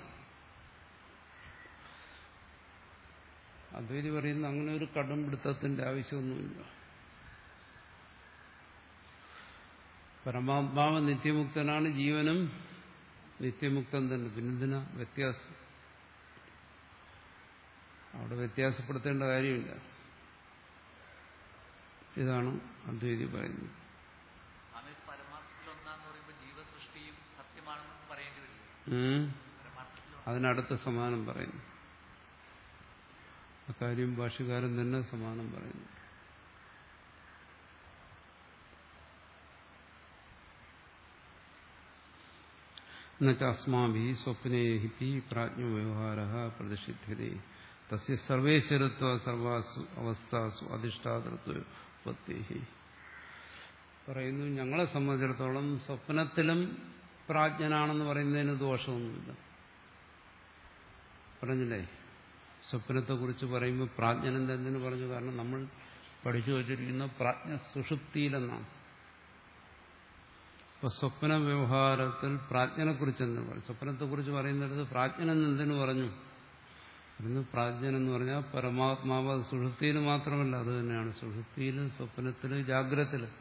S2: അദ്വൈതി പറയുന്ന അങ്ങനെ ഒരു കടുംപിടുത്തത്തിന്റെ ആവശ്യമൊന്നുമില്ല പരമാത്മാവ് നിത്യമുക്തനാണ് ജീവനും നിത്യമുക്തൻ തന്നെ പിന്നെന്തിനാ വ്യത്യാസം അവിടെ വ്യത്യാസപ്പെടുത്തേണ്ട കാര്യമില്ല ഇതാണ് അദ്വൈതി പറയുന്നത്
S3: സ്വാമി പരമാർത്ഥത്തിൽ ഒന്നാന്ന് പറയുമ്പോൾ ജീവസൃഷ്ടിയും സത്യമാണെന്ന് പറയേണ്ടി വരില്ല
S2: ഉം.
S3: പരമാർത്ഥത്തിൽ
S2: അതിനടുത്ത സമാനം പറയുന്നു അക്കാര്യം ഭാഷകാരൻ തന്നെ സമാനം പറയുന്നു എന്നുവെച്ചാസ്മാഭി സ്വപ്നേഹി പ്രാജ്ഞവ്യവഹാര പ്രതിഷിധ്യതേ തസ്യ സർവേശ്വരത്വ സർവാസു അവസ്ഥാസു അധിഷ്ഠാതൃത്വ പറയുന്നു ഞങ്ങളെ സംബന്ധിച്ചിടത്തോളം സ്വപ്നത്തിലും പ്രാജ്ഞനാണെന്ന് പറയുന്നതിന് ദോഷമൊന്നുമില്ല പറഞ്ഞില്ലേ സ്വപ്നത്തെക്കുറിച്ച് പറയുമ്പോൾ പ്രാജ്ഞനെന്ന് എന്തിനു പറഞ്ഞു കാരണം നമ്മൾ പഠിച്ചു വച്ചിരിക്കുന്ന പ്രാജ്ഞ സുഷുപ്തിയിലെന്നാണ് ഇപ്പൊ സ്വപ്ന വ്യവഹാരത്തിൽ പ്രാജ്ഞനെക്കുറിച്ച് എന്തിനു പറഞ്ഞു സ്വപ്നത്തെക്കുറിച്ച് പറയുന്നിടത്ത് പ്രാജ്ഞനെന്ന് എന്തിനു പറഞ്ഞു പറയുന്നത് പ്രാജ്ഞൻ എന്ന് പറഞ്ഞാൽ പരമാത്മാവ് അത് സുഷുപ്തിയിൽ മാത്രമല്ല അത് തന്നെയാണ് സുഷുപ്തിയിലും സ്വപ്നത്തിലും ജാഗ്രതത്തിലും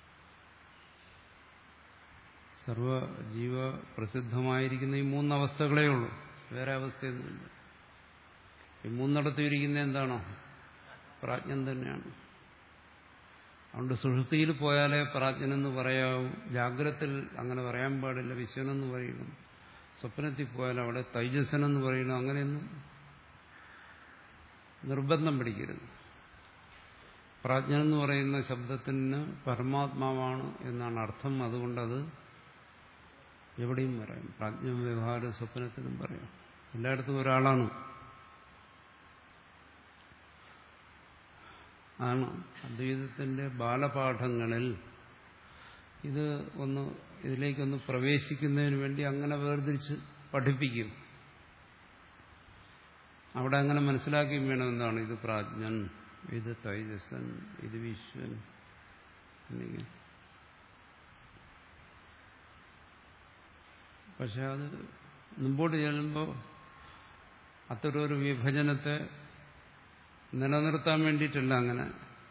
S2: സർവ ജീവ പ്രസിദ്ധമായിരിക്കുന്ന ഈ മൂന്നവസ്ഥകളേ ഉള്ളൂ വേറെ അവസ്ഥയൊന്നുമില്ല ഈ മൂന്നിടത്തും ഇരിക്കുന്ന എന്താണോ പ്രാജ്ഞൻ തന്നെയാണ് അതുകൊണ്ട് സുഷുപ്തിയിൽ പോയാലേ പ്രാജ്ഞനെന്ന് പറയാവൂ ജാഗ്രത്തിൽ അങ്ങനെ പറയാൻ പാടില്ല വിശ്വനെന്ന് പറയുന്നു സ്വപ്നത്തിൽ പോയാൽ അവിടെ തൈജസ്സനെന്ന് പറയുന്നു അങ്ങനെയൊന്നും നിർബന്ധം പിടിക്കരുത് പ്രാജ്ഞനെന്ന് പറയുന്ന ശബ്ദത്തിന് പരമാത്മാവാണ് എന്നാണ് അർത്ഥം അതുകൊണ്ടത് എവിടെയും പറയാം പ്രാജ്ഞ വ്യവഹാര സ്വപ്നത്തിലും പറയാം എല്ലായിടത്തും ഒരാളാണ് ആണ് അദ്വൈതത്തിന്റെ ബാലപാഠങ്ങളിൽ ഇത് ഒന്ന് ഇതിലേക്കൊന്ന് പ്രവേശിക്കുന്നതിന് വേണ്ടി അങ്ങനെ വേർതിരിച്ച് പഠിപ്പിക്കും അവിടെ അങ്ങനെ മനസ്സിലാക്കി വേണം എന്താണ് ഇത് പ്രാജ്ഞൻ ഇത് തൈജസൻ ഇത് വിശ്വൻ എന്നിങ്ങനെ പക്ഷെ അത് മുമ്പോട്ട് ചെല്ലുമ്പോൾ അത്തരൊരു വിഭജനത്തെ നിലനിർത്താൻ വേണ്ടിയിട്ടല്ല അങ്ങനെ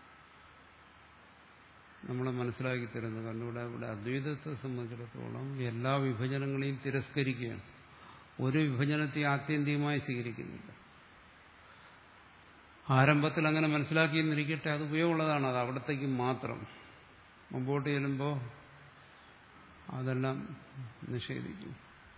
S2: നമ്മളെ മനസ്സിലാക്കി തരുന്നത് കാരണം ഇവിടെ ഇവിടെ അദ്വൈതത്തെ സംബന്ധിച്ചിടത്തോളം എല്ലാ വിഭജനങ്ങളെയും തിരസ്കരിക്കുകയാണ് ഒരു വിഭജനത്തെ ആത്യന്തികമായി സ്വീകരിക്കുന്നില്ല ആരംഭത്തിൽ അങ്ങനെ മനസ്സിലാക്കിയെന്നിരിക്കട്ടെ അത് ഉപയോഗമുള്ളതാണ് അത് അവിടത്തേക്ക് മാത്രം മുമ്പോട്ട് ചെല്ലുമ്പോൾ അതെല്ലാം നിഷേധിക്കും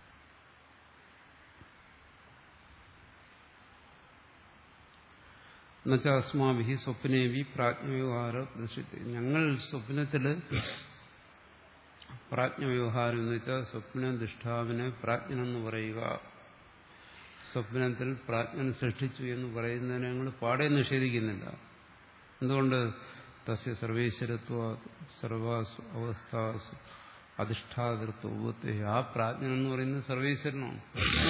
S2: എന്നുവെച്ചാൽ അസ്മാഭി സ്വപ്നേവി പ്രാജ്ഞവ്യവഹാര ദൃശ്യത്തെ ഞങ്ങൾ സ്വപ്നത്തില് പ്രാജ്ഞവ്യവഹാരം എന്ന് വെച്ചാൽ സ്വപ്നദിഷ്ടാവിനെ പ്രാജ്ഞനെന്ന് പറയുക സ്വപ്നത്തിൽ പ്രാജ്ഞൻ സൃഷ്ടിച്ചു എന്ന് പറയുന്നതിനെ ഞങ്ങൾ പാടെ നിഷേധിക്കുന്നില്ല എന്തുകൊണ്ട് തസ്യ സർവേശ്വരത്വ സർവാസു അവസ്ഥാസു അധിഷ്ഠാതൃത്വത്തെ ആ പ്രാജ്ഞൻ എന്ന് പറയുന്നത് സർവേശ്വരനാണ്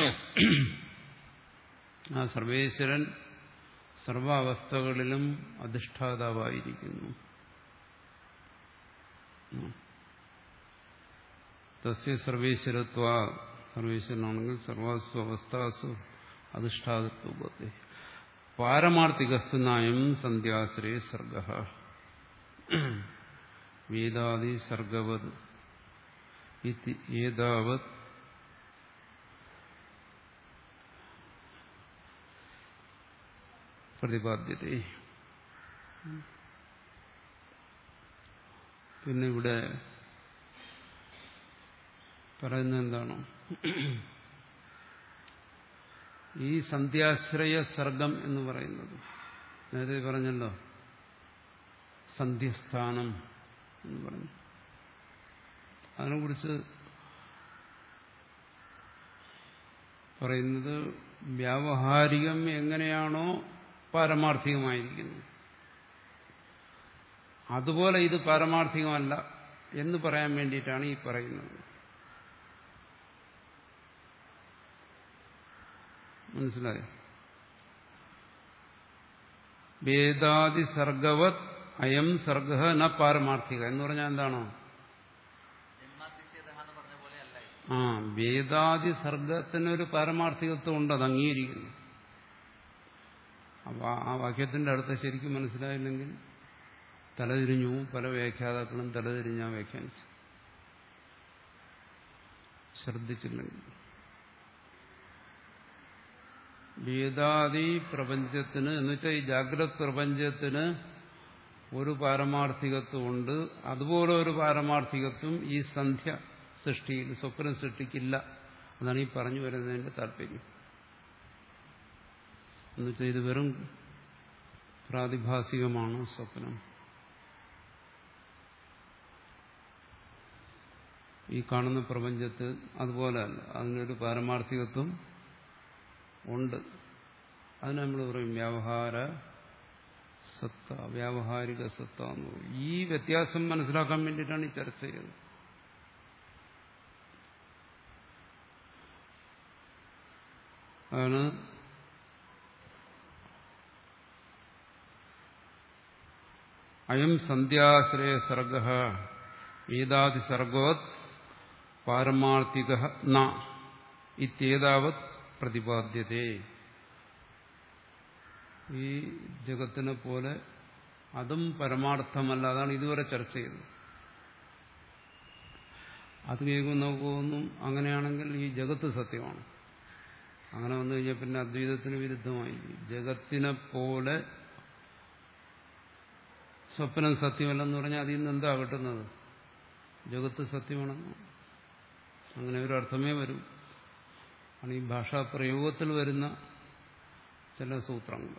S2: ആ സർവേശ്വരൻ സർവാവസ്ഥകളിലും അധിഷ്ഠാതാവായിരിക്കുന്നു തസ്യ സർവേശ്വരത്വ സർവേശ്വരനാണെങ്കിൽ സർവാസു അവസ്ഥാസു അധിഷ്ഠാതത്വത്തെ പാരമാർത്ഥികസ്തു നായം സന്ധ്യാശ്രയ സർഗ വേദാദി സർഗവത് ഏതാവത് പ്രതിപാദ്യത പിന്നെ ഇവിടെ പറയുന്നത് എന്താണോ ഈ സന്ധ്യാശ്രയ സർഗം എന്ന് പറയുന്നത് നേരത്തെ പറഞ്ഞല്ലോ സന്ധ്യസ്ഥാനം എന്ന് പറഞ്ഞു അതിനെക്കുറിച്ച് പറയുന്നത് വ്യാവഹാരികം എങ്ങനെയാണോ പാരമാർത്ഥികമായിരിക്കുന്നത് അതുപോലെ ഇത് പാരമാർത്ഥികമല്ല എന്ന് പറയാൻ വേണ്ടിയിട്ടാണ് ഈ പറയുന്നത് മനസ്സിലായോ വേദാദി സർഗവത് അയം സർഗ ന പാരമാർത്ഥിക എന്ന് പറഞ്ഞാൽ എന്താണോ
S3: ജന്മാതിഥ്യത എന്ന് പറഞ്ഞ പോലെ അല്ല ഇത്.
S2: ആ വേദാദി സർഗത്തിനൊരു പാരമാർത്ഥികത്വം ഉണ്ട് അത് അംഗീകരിക്കുന്നു അപ്പൊ ആ വാക്യത്തിന്റെ അടുത്ത് ശരിക്കും മനസ്സിലായില്ലെങ്കിൽ തലതിരിഞ്ഞു പോവും. പല വ്യാഖ്യാതാക്കളും തലതിരിഞ്ഞാ വ്യാഖ്യാനിച്ചു ശ്രദ്ധിച്ചില്ലെങ്കിൽ വേദാദി പ്രപഞ്ചത്തിന് എന്നുവെച്ചാൽ ഈ ജാഗ്രത് പ്രപഞ്ചത്തിന് ഒരു പാരമാർത്ഥികത്വം ഉണ്ട് അതുപോലെ ഒരു പാരമാർത്ഥികത്വം ഈ സന്ധ്യ സൃഷ്ടിയിൽ സ്വപ്നം സൃഷ്ടിക്കില്ല അതാണ് ഈ പറഞ്ഞു വരുന്നതിന്റെ താല്പര്യം എന്നുവെച്ചാൽ ഇത് വെറും പ്രാതിഭാസികമാണ് സ്വപ്നം ഈ കാണുന്ന പ്രപഞ്ചത്തിൽ അതുപോലെ അല്ല അതിനൊരു പാരമാർത്ഥികത്വം ഉണ്ട് അതിന് നമ്മൾ പറയും വ്യാവഹാര സത്ത വ്യാവഹാരിക സത്ത എന്ന് പറയും ഈ വ്യത്യാസം മനസ്സിലാക്കാൻ വേണ്ടിയിട്ടാണ് ഈ ചർച്ച ചെയ്യുന്നത് അതാണ് അയം സന്ധ്യാശ്രയ സർഗ വേദാതി സർഗോത് പാരമാർത്ഥിക ന ഇത്യേതാവത് പ്രതിപാദ്യതേ ഈ ജഗത്തിനെ പോലെ അതും പരമാർത്ഥമല്ല അതാണ് ഇതുവരെ ചർച്ച ചെയ്തത് അത് കേൾക്കുമ്പോൾ നമുക്ക് തോന്നും അങ്ങനെയാണെങ്കിൽ ഈ ജഗത്ത് സത്യമാണ് അങ്ങനെ വന്നു കഴിഞ്ഞാൽ പിന്നെ അദ്വൈതത്തിന് വിരുദ്ധമായി ജഗത്തിനെ പോലെ സ്വപ്നം സത്യമല്ലെന്ന് പറഞ്ഞാൽ അതിൽ നിന്ന് എന്താ കിട്ടുന്നത് ജഗത്ത് സത്യമാണെന്ന് അങ്ങനെ ഒരു അർത്ഥമേ വരൂ ആണ് ഈ ഭാഷാ പ്രയോഗത്തിൽ വരുന്ന ചില സൂത്രങ്ങൾ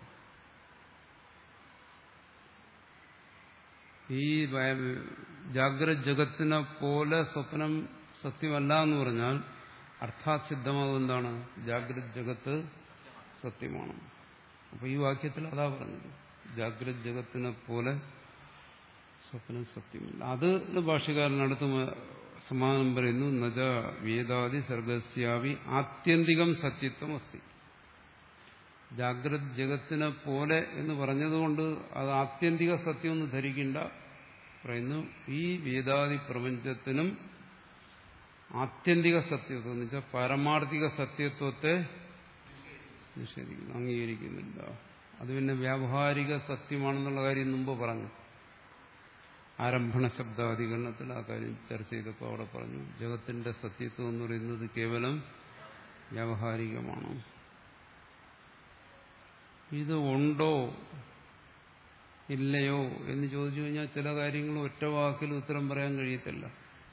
S2: ഈ ജാഗ്രത ജഗത്തിനെ പോലെ സ്വപ്നം സത്യമല്ല എന്ന് പറഞ്ഞാൽ അർത്ഥാത് സിദ്ധമാകും എന്താണ് ജാഗ്രത ജഗത്ത് സത്യമാണ് അപ്പൊ ഈ വാക്യത്തിൽ അതാ പറഞ്ഞത് ജാഗ്രത ജഗത്തിനെ പോലെ സ്വപ്നം സത്യമല്ല അത് ഭാഷകാരനടുത്ത് സമാനം പറയുന്നു നജ വേദാദി സർഗസ്യാവി ആത്യന്തികം സത്യത്വം അസ്തി ജാഗ്രത് ജഗത്തിനെ പോലെ എന്ന് പറഞ്ഞതുകൊണ്ട് അത് ആത്യന്തിക സത്യം എന്ന് ധരിക്കേണ്ട പറയുന്നു ഈ വേദാദി പ്രപഞ്ചത്തിനും ആത്യന്തിക സത്യത്വം എന്ന് വെച്ചാൽ പാരമാർത്ഥിക സത്യത്വത്തെ നിഷേധിക്കുന്നു അംഗീകരിക്കുന്നില്ല അത് പിന്നെ വ്യാവഹാരിക സത്യമാണെന്നുള്ള കാര്യം മുമ്പ് പറഞ്ഞു ആരംഭണ ശബ്ദാധികരണത്തിൽ ആ കാര്യം ചർച്ച ചെയ്തപ്പോൾ അവിടെ പറഞ്ഞു ജഗത്തിന്റെ സത്യത്വം എന്ന് പറയുന്നത് കേവലം വ്യാവഹാരികമാണ് ഇത് ഉണ്ടോ ഇല്ലയോ എന്ന് ചോദിച്ചു കഴിഞ്ഞാൽ ചില കാര്യങ്ങൾ ഒറ്റ വാക്കിൽ ഉത്തരം പറയാൻ കഴിയത്തില്ല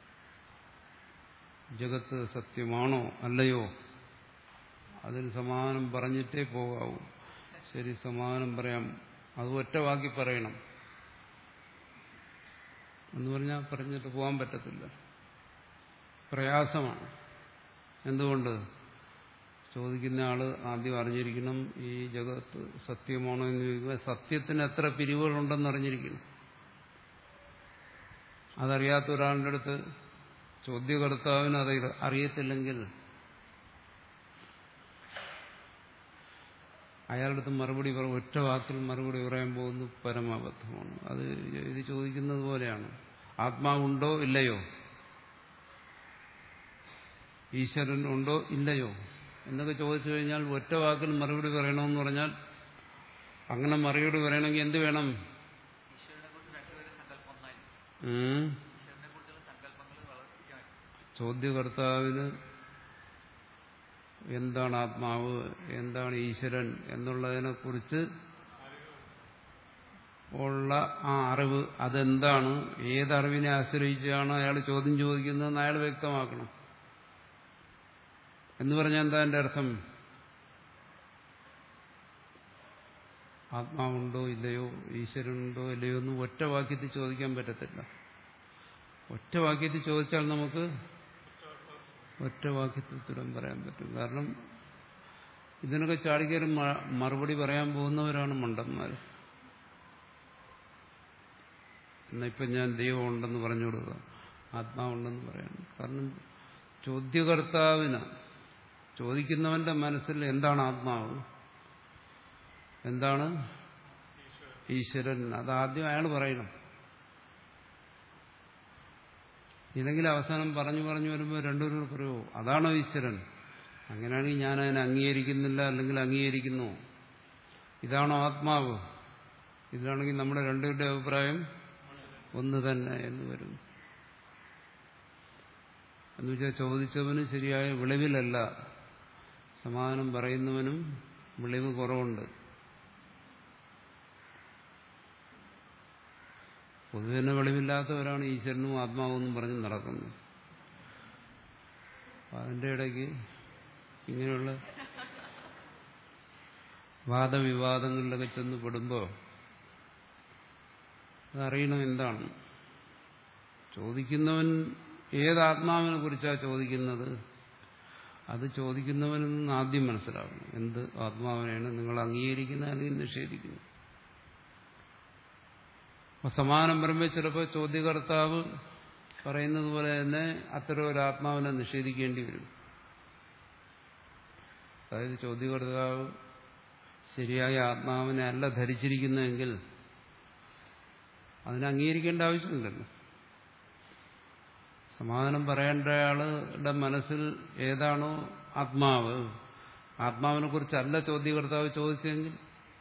S2: ജഗത്ത് സത്യമാണോ അല്ലയോ അതിന് സമാനം പറഞ്ഞിട്ടേ പോകാവൂ ശരി സമാനം പറയാം അത് ഒറ്റ വാക്കി പറയണം എന്ന് പറഞ്ഞാൽ പറഞ്ഞിട്ട് പോകാൻ പറ്റത്തില്ല പ്രയാസമാണ് എന്തുകൊണ്ട് ചോദിക്കുന്ന ആള് ആദ്യം അറിഞ്ഞിരിക്കണം ഈ ജഗത്ത് സത്യമാണോ എന്ന് ചോദിക്കുമ്പോൾ സത്യത്തിന് എത്ര പിരിവുകളുണ്ടെന്ന് അറിഞ്ഞിരിക്കണം അതറിയാത്ത ഒരാളുടെ അടുത്ത് ചോദ്യകർത്താവിന് അത് അറിയത്തില്ലെങ്കിൽ അയാളുടെ അടുത്ത് മറുപടി പറ ഒറ്റ വാക്കിൽ മറുപടി പറയാൻ പോകുന്നു പരമാബദ്ധമാണ് അത് ഇത് ചോദിക്കുന്നത് പോലെയാണ് ആത്മാവുണ്ടോ ഇല്ലയോ ഈശ്വരൻ ഉണ്ടോ ഇല്ലയോ എന്നൊക്കെ ചോദിച്ചു കഴിഞ്ഞാൽ ഒറ്റ വാക്കിൽ മറുപടി പറയണമെന്ന് പറഞ്ഞാൽ അങ്ങനെ മറുപടി പറയണമെങ്കിൽ എന്ത് വേണം
S3: ഈശ്വരനെ കുറിച്ച് രണ്ടുപേരും സങ്കല്പം ഒന്നായിരുന്നു
S2: ഉം.
S3: ഈശ്വരനെ കുറിച്ചുള്ള സങ്കല്പങ്ങൾ വളരെ കൃത്യമായി
S2: ചോദ്യകർത്താവിന് എന്താണ് ആത്മാവ് എന്താണ് ഈശ്വരൻ എന്നുള്ളതിനെ കുറിച്ച് ഉള്ള ആ അറിവ് അതെന്താണ് ഏതറിവിനെ ആശ്രയിച്ചാണ് അയാൾ ചോദ്യം ചോദിക്കുന്നതെന്ന് അയാൾ വ്യക്തമാക്കണം എന്ന് പറഞ്ഞാൽ എന്താ എന്റെ അർത്ഥം ആത്മാവുണ്ടോ ഇല്ലയോ ഈശ്വരനുണ്ടോ ഇല്ലയോ എന്ന് ഒറ്റ വാക്യത്തിൽ ചോദിക്കാൻ പറ്റത്തില്ല ഒറ്റ വാക്യത്തിൽ ചോദിച്ചാൽ നമുക്ക് ഒറ്റ വാക്യത്തിൽ ഉത്തരം പറയാൻ പറ്റും കാരണം ഇതിനൊക്കെ ചാടിക്കയറി മ- മറുപടി പറയാൻ പോകുന്നവരാണ് മണ്ടന്മാർ എന്നാ ഇപ്പം ഞാൻ ദൈവം ഉണ്ടെന്ന് പറഞ്ഞു കൊടുക്കുക ആത്മാവുണ്ടെന്ന് പറയണം കാരണം ചോദ്യകർത്താവിന് ചോദിക്കുന്നവന്റെ മനസ്സിൽ എന്താണ് ആത്മാവ് എന്താണ് ഈശ്വരൻ അതാദ്യം അയാൾ പറയണം ഇല്ലെങ്കിൽ അവസാനം പറഞ്ഞു പറഞ്ഞു വരുമ്പോൾ രണ്ടുപേരും പറയുമോ അതാണോ ഈശ്വരൻ അങ്ങനെയാണെങ്കിൽ ഞാൻ അതിനെ അംഗീകരിക്കുന്നില്ല അല്ലെങ്കിൽ അംഗീകരിക്കുന്നു ഇതാണോ ആത്മാവ് ഇതിലാണെങ്കിൽ നമ്മുടെ രണ്ടുപേരുടെ അഭിപ്രായം ഒന്ന് തന്നെ എന്ന് വരും എന്ന് വെച്ചാൽ ചോദിച്ചവന് ശരിയായ വിളിവിലല്ല സമാധാനം പറയുന്നവനും വിളിവ് കുറവുണ്ട് പൊതുവെ തന്നെ വെളിവില്ലാത്തവരാണ് ഈശ്വരനും ആത്മാവെന്നും പറഞ്ഞ് നടക്കുന്നത് അപ്പൊ അതിന്റെ ഇടയ്ക്ക് ഇങ്ങനെയുള്ള വാദവിവാദങ്ങളിലൊക്കെ ചെന്ന് പെടുമ്പോൾ അതറിയണം എന്താണ് ചോദിക്കുന്നവൻ ഏത് ആത്മാവിനെ കുറിച്ചാണ് ചോദിക്കുന്നത് അത് ചോദിക്കുന്നവനിൽ നിന്ന് ആദ്യം മനസ്സിലാക്കണം എന്ത് ആത്മാവിനെയാണ് നിങ്ങൾ അംഗീകരിക്കുന്നത് അല്ലെങ്കിൽ നിഷേധിക്കുന്നത് അപ്പൊ സമാനം പറയുമ്പോൾ ചിലപ്പോൾ ചോദ്യകർത്താവ് പറയുന്നത് പോലെ തന്നെ അത്തരം ഒരു ആത്മാവിനെ നിഷേധിക്കേണ്ടി വരും അതായത് ചോദ്യകർത്താവ് ശരിയായ ആത്മാവിനെ അല്ല ധരിച്ചിരിക്കുന്നതെങ്കിൽ അതിനെ അംഗീകരിക്കേണ്ട ആവശ്യമില്ലല്ലോ സമാധാനം പറയേണ്ട ആളുടെ മനസ്സിൽ ഏതാണോ ആത്മാവ് ആത്മാവിനെ കുറിച്ചല്ല ചോദ്യകർത്താവ് ചോദിച്ചെങ്കിൽ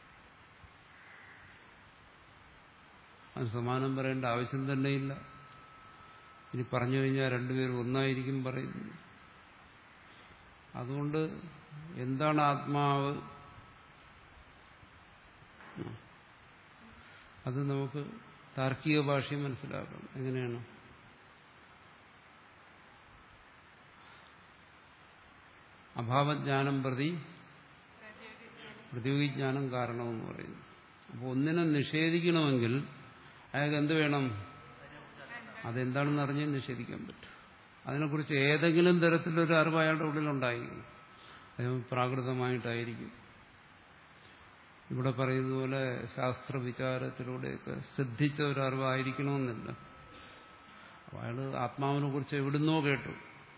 S2: അത് സമാനം പറയേണ്ട ആവശ്യം തന്നെയില്ല ഇനി പറഞ്ഞു കഴിഞ്ഞാൽ രണ്ടുപേരും ഒന്നായിരിക്കും പറയുന്നു അതുകൊണ്ട് എന്താണ് ആത്മാവ് അത് നമുക്ക് താർക്കിക ഭാഷയും മനസ്സിലാക്കാം എങ്ങനെയാണ് അഭാവജ്ഞാനം പ്രതി പ്രതിയോഗിജ്ഞാനം കാരണമെന്ന് പറയുന്നു അപ്പോൾ ഒന്നിനെ നിഷേധിക്കണമെങ്കിൽ അയാൾക്ക് എന്ത് വേണം അതെന്താണെന്ന് അറിഞ്ഞേ നിഷേധിക്കാൻ പറ്റും അതിനെക്കുറിച്ച് ഏതെങ്കിലും തരത്തിലൊരു അറിവ് അയാളുടെ ഉള്ളിലുണ്ടായിരിക്കും അത് പ്രാകൃതമായിട്ടായിരിക്കും ഇവിടെ പറയുന്നത് പോലെ ശാസ്ത്ര വിചാരത്തിലൂടെയൊക്കെ സിദ്ധിച്ച ഒരു അറിവായിരിക്കണമെന്നില്ല അപ്പോൾ അയാൾ ആത്മാവിനെ കുറിച്ച് എവിടുന്നോ കേട്ടു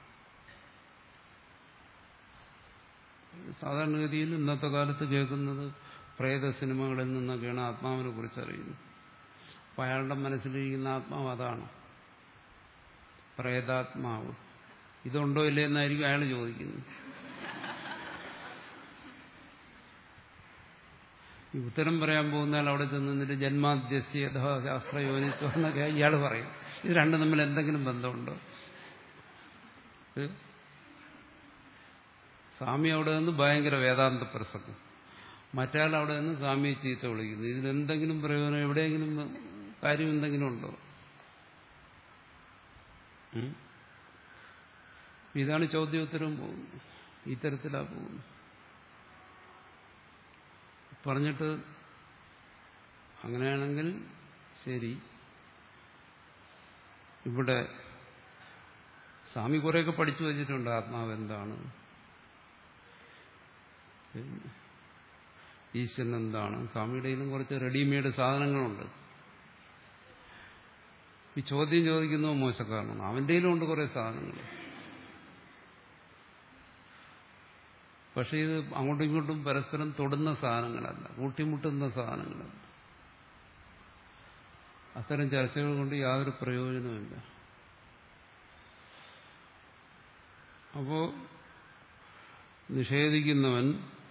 S2: സാധാരണഗതിയിൽ ഇന്നത്തെ കാലത്ത് കേൾക്കുന്നത് പ്രേത സിനിമകളിൽ നിന്നൊക്കെയാണ് ആത്മാവിനെ കുറിച്ച് അറിയുന്നത് അപ്പം അയാളുടെ മനസ്സിലിരിക്കുന്ന ആത്മാവ് അതാണ് പ്രേതാത്മാവ് ഇതുണ്ടോ ഇല്ലേ എന്നായിരിക്കും അയാൾ ചോദിക്കുന്നത് ഈ ഉത്തരം പറയാൻ പോകുന്നാൽ അവിടെ ചെന്നിട്ട് ജന്മാദ്യസ്യ ശാസ്ത്രയോനിത്വം എന്നൊക്കെ ഇയാൾ പറയും ഇത് രണ്ടും തമ്മിൽ എന്തെങ്കിലും ബന്ധമുണ്ടോ സ്വാമി അവിടെ നിന്ന് ഭയങ്കര വേദാന്ത പ്രസംഗം മറ്റാൾ അവിടെ നിന്ന് സ്വാമിയെ ചീത്ത വിളിക്കുന്നു ഇതിലെന്തെങ്കിലും പ്രയോജനം എവിടെയെങ്കിലും കാര്യം എന്തെങ്കിലും ഉണ്ടോ ഇതാണ് ചോദ്യോത്തരവും പോകുന്നത് ഇത്തരത്തിലാ പോകുന്നു പറഞ്ഞിട്ട് അങ്ങനെയാണെങ്കിൽ ശരി ഇവിടെ സ്വാമി കുറേയൊക്കെ പഠിച്ചു വച്ചിട്ടുണ്ട് ആത്മാവ് എന്താണ് ഈശ്വരൻ എന്താണ് സ്വാമിയുടെയിലും കുറച്ച് റെഡിമെയ്ഡ് സാധനങ്ങളുണ്ട് ഈ ചോദ്യം ചോദിക്കുന്നത് മോശക്കാരനാണ് അവൻ്റെയിലും ഉണ്ട് കുറേ സാധനങ്ങൾ പക്ഷെ ഇത് അങ്ങോട്ടും ഇങ്ങോട്ടും പരസ്പരം തൊടുന്ന സാധനങ്ങളല്ല കൂട്ടിമുട്ടുന്ന സാധനങ്ങളല്ല അത്തരം ചർച്ചകൾ കൊണ്ട് യാതൊരു പ്രയോജനമില്ല അപ്പോ നിഷേധിക്കുന്നവൻ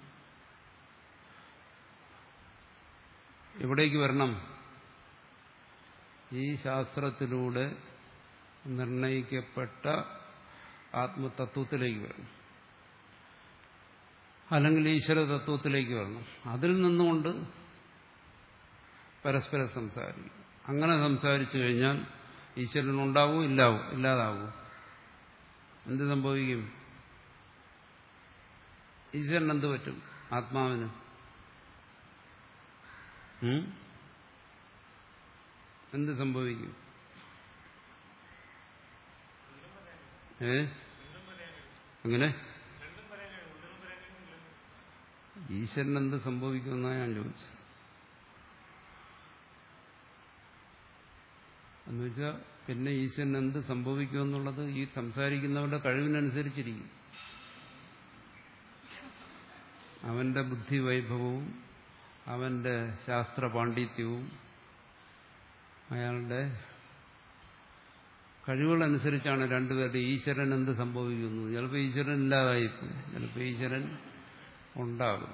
S2: എവിടേക്ക് വരണം ഈ ശാസ്ത്രത്തിലൂടെ നിർണയിക്കപ്പെട്ട ആത്മതത്വത്തിലേക്ക് വരണം അല്ലെങ്കിൽ ഈശ്വര തത്വത്തിലേക്ക് വരണം അതിൽ നിന്നുകൊണ്ട് പരസ്പരം സംസാരിക്കും അങ്ങനെ സംസാരിച്ചു കഴിഞ്ഞാൽ ഈശ്വരൻ ഉണ്ടാവും ഇല്ലാവും ഇല്ലാതാവും എന്ത് സംഭവിക്കും ഈശ്വരൻ എന്ത് പറ്റും ആത്മാവിന് എന്ത് സംഭവിക്കും ഏ എങ്ങനെ ഈശ്വരൻ എന്ത് സംഭവിക്കുമെന്നാണ് ഞാൻ ചോദിച്ചത് എന്നുവെച്ചാൽ പിന്നെ ഈശ്വരൻ എന്ത് സംഭവിക്കുമെന്നുള്ളത് ഈ സംസാരിക്കുന്നവരുടെ കഴിവിനനുസരിച്ചിരിക്കും അവന്റെ ബുദ്ധിവൈഭവവും അവന്റെ ശാസ്ത്ര പാണ്ഡിത്യവും അയാളുടെ കഴിവുകളനുസരിച്ചാണ് രണ്ടുപേരുടെ ഈശ്വരൻ എന്ത് സംഭവിക്കുന്നു ചിലപ്പോൾ ഈശ്വരൻ ഇല്ലാതായിപ്പോയി ചിലപ്പോൾ ഈശ്വരൻ ഉണ്ടാകും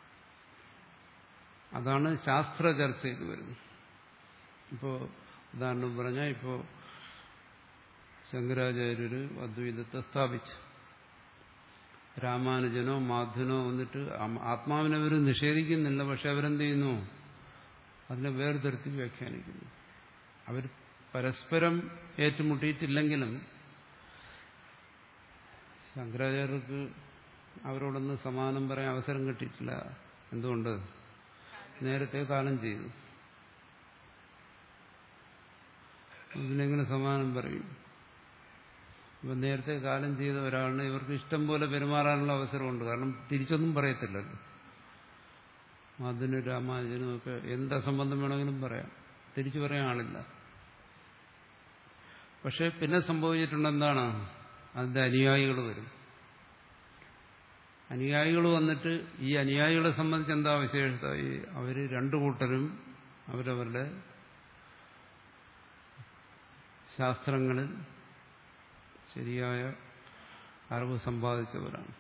S2: അതാണ് ശാസ്ത്ര ചർച്ചയിൽ വരുന്നത് ഇപ്പോൾ ഉദാഹരണം പറഞ്ഞാൽ ഇപ്പോൾ ശങ്കരാചാര്യര് അദ്വൈതത്തെ സ്ഥാപിച്ചു രാമാനുജനോ മാധുനോ വന്നിട്ട് ആത്മാവിനെ അവർ നിഷേധിക്കുന്നില്ല പക്ഷെ അവരെന്ത് ചെയ്യുന്നു അതിനെ വേർതിരുത്തി വ്യാഖ്യാനിക്കുന്നു അവർ പരസ്പരം ഏറ്റുമുട്ടിയിട്ടില്ലെങ്കിലും ശങ്കരാചാര്യർക്ക് അവരോടൊന്ന് സമാനം പറയാൻ അവസരം കിട്ടിയിട്ടില്ല എന്തുകൊണ്ട് നേരത്തെ കാലം ചെയ്തു ഇതിനെങ്ങനെ സമാനം പറയും ഇപ്പം നേരത്തെ കാലം ചെയ്ത ഒരാളിന് ഇവർക്ക് ഇഷ്ടം പോലെ പെരുമാറാനുള്ള അവസരമുണ്ട് കാരണം തിരിച്ചൊന്നും പറയത്തില്ലല്ലോ അതിന് രാമാനുജനും ഒക്കെ എന്ത് അസംബന്ധം വേണമെങ്കിലും പറയാം തിരിച്ചു പറയാൻ ആളില്ല പക്ഷെ പിന്നെ സംഭവിച്ചിട്ടുണ്ട് എന്താണ് അതിന്റെ അനുയായികൾ വരും അനുയായികൾ വന്നിട്ട് ഈ അനുയായികളെ സംബന്ധിച്ച് എന്താ വിശേഷത ഈ അവര് രണ്ടു കൂട്ടരും അവരവരുടെ ശാസ്ത്രങ്ങളിൽ ശരിയായ അറിവ് സമ്പാദിച്ചവരാണ്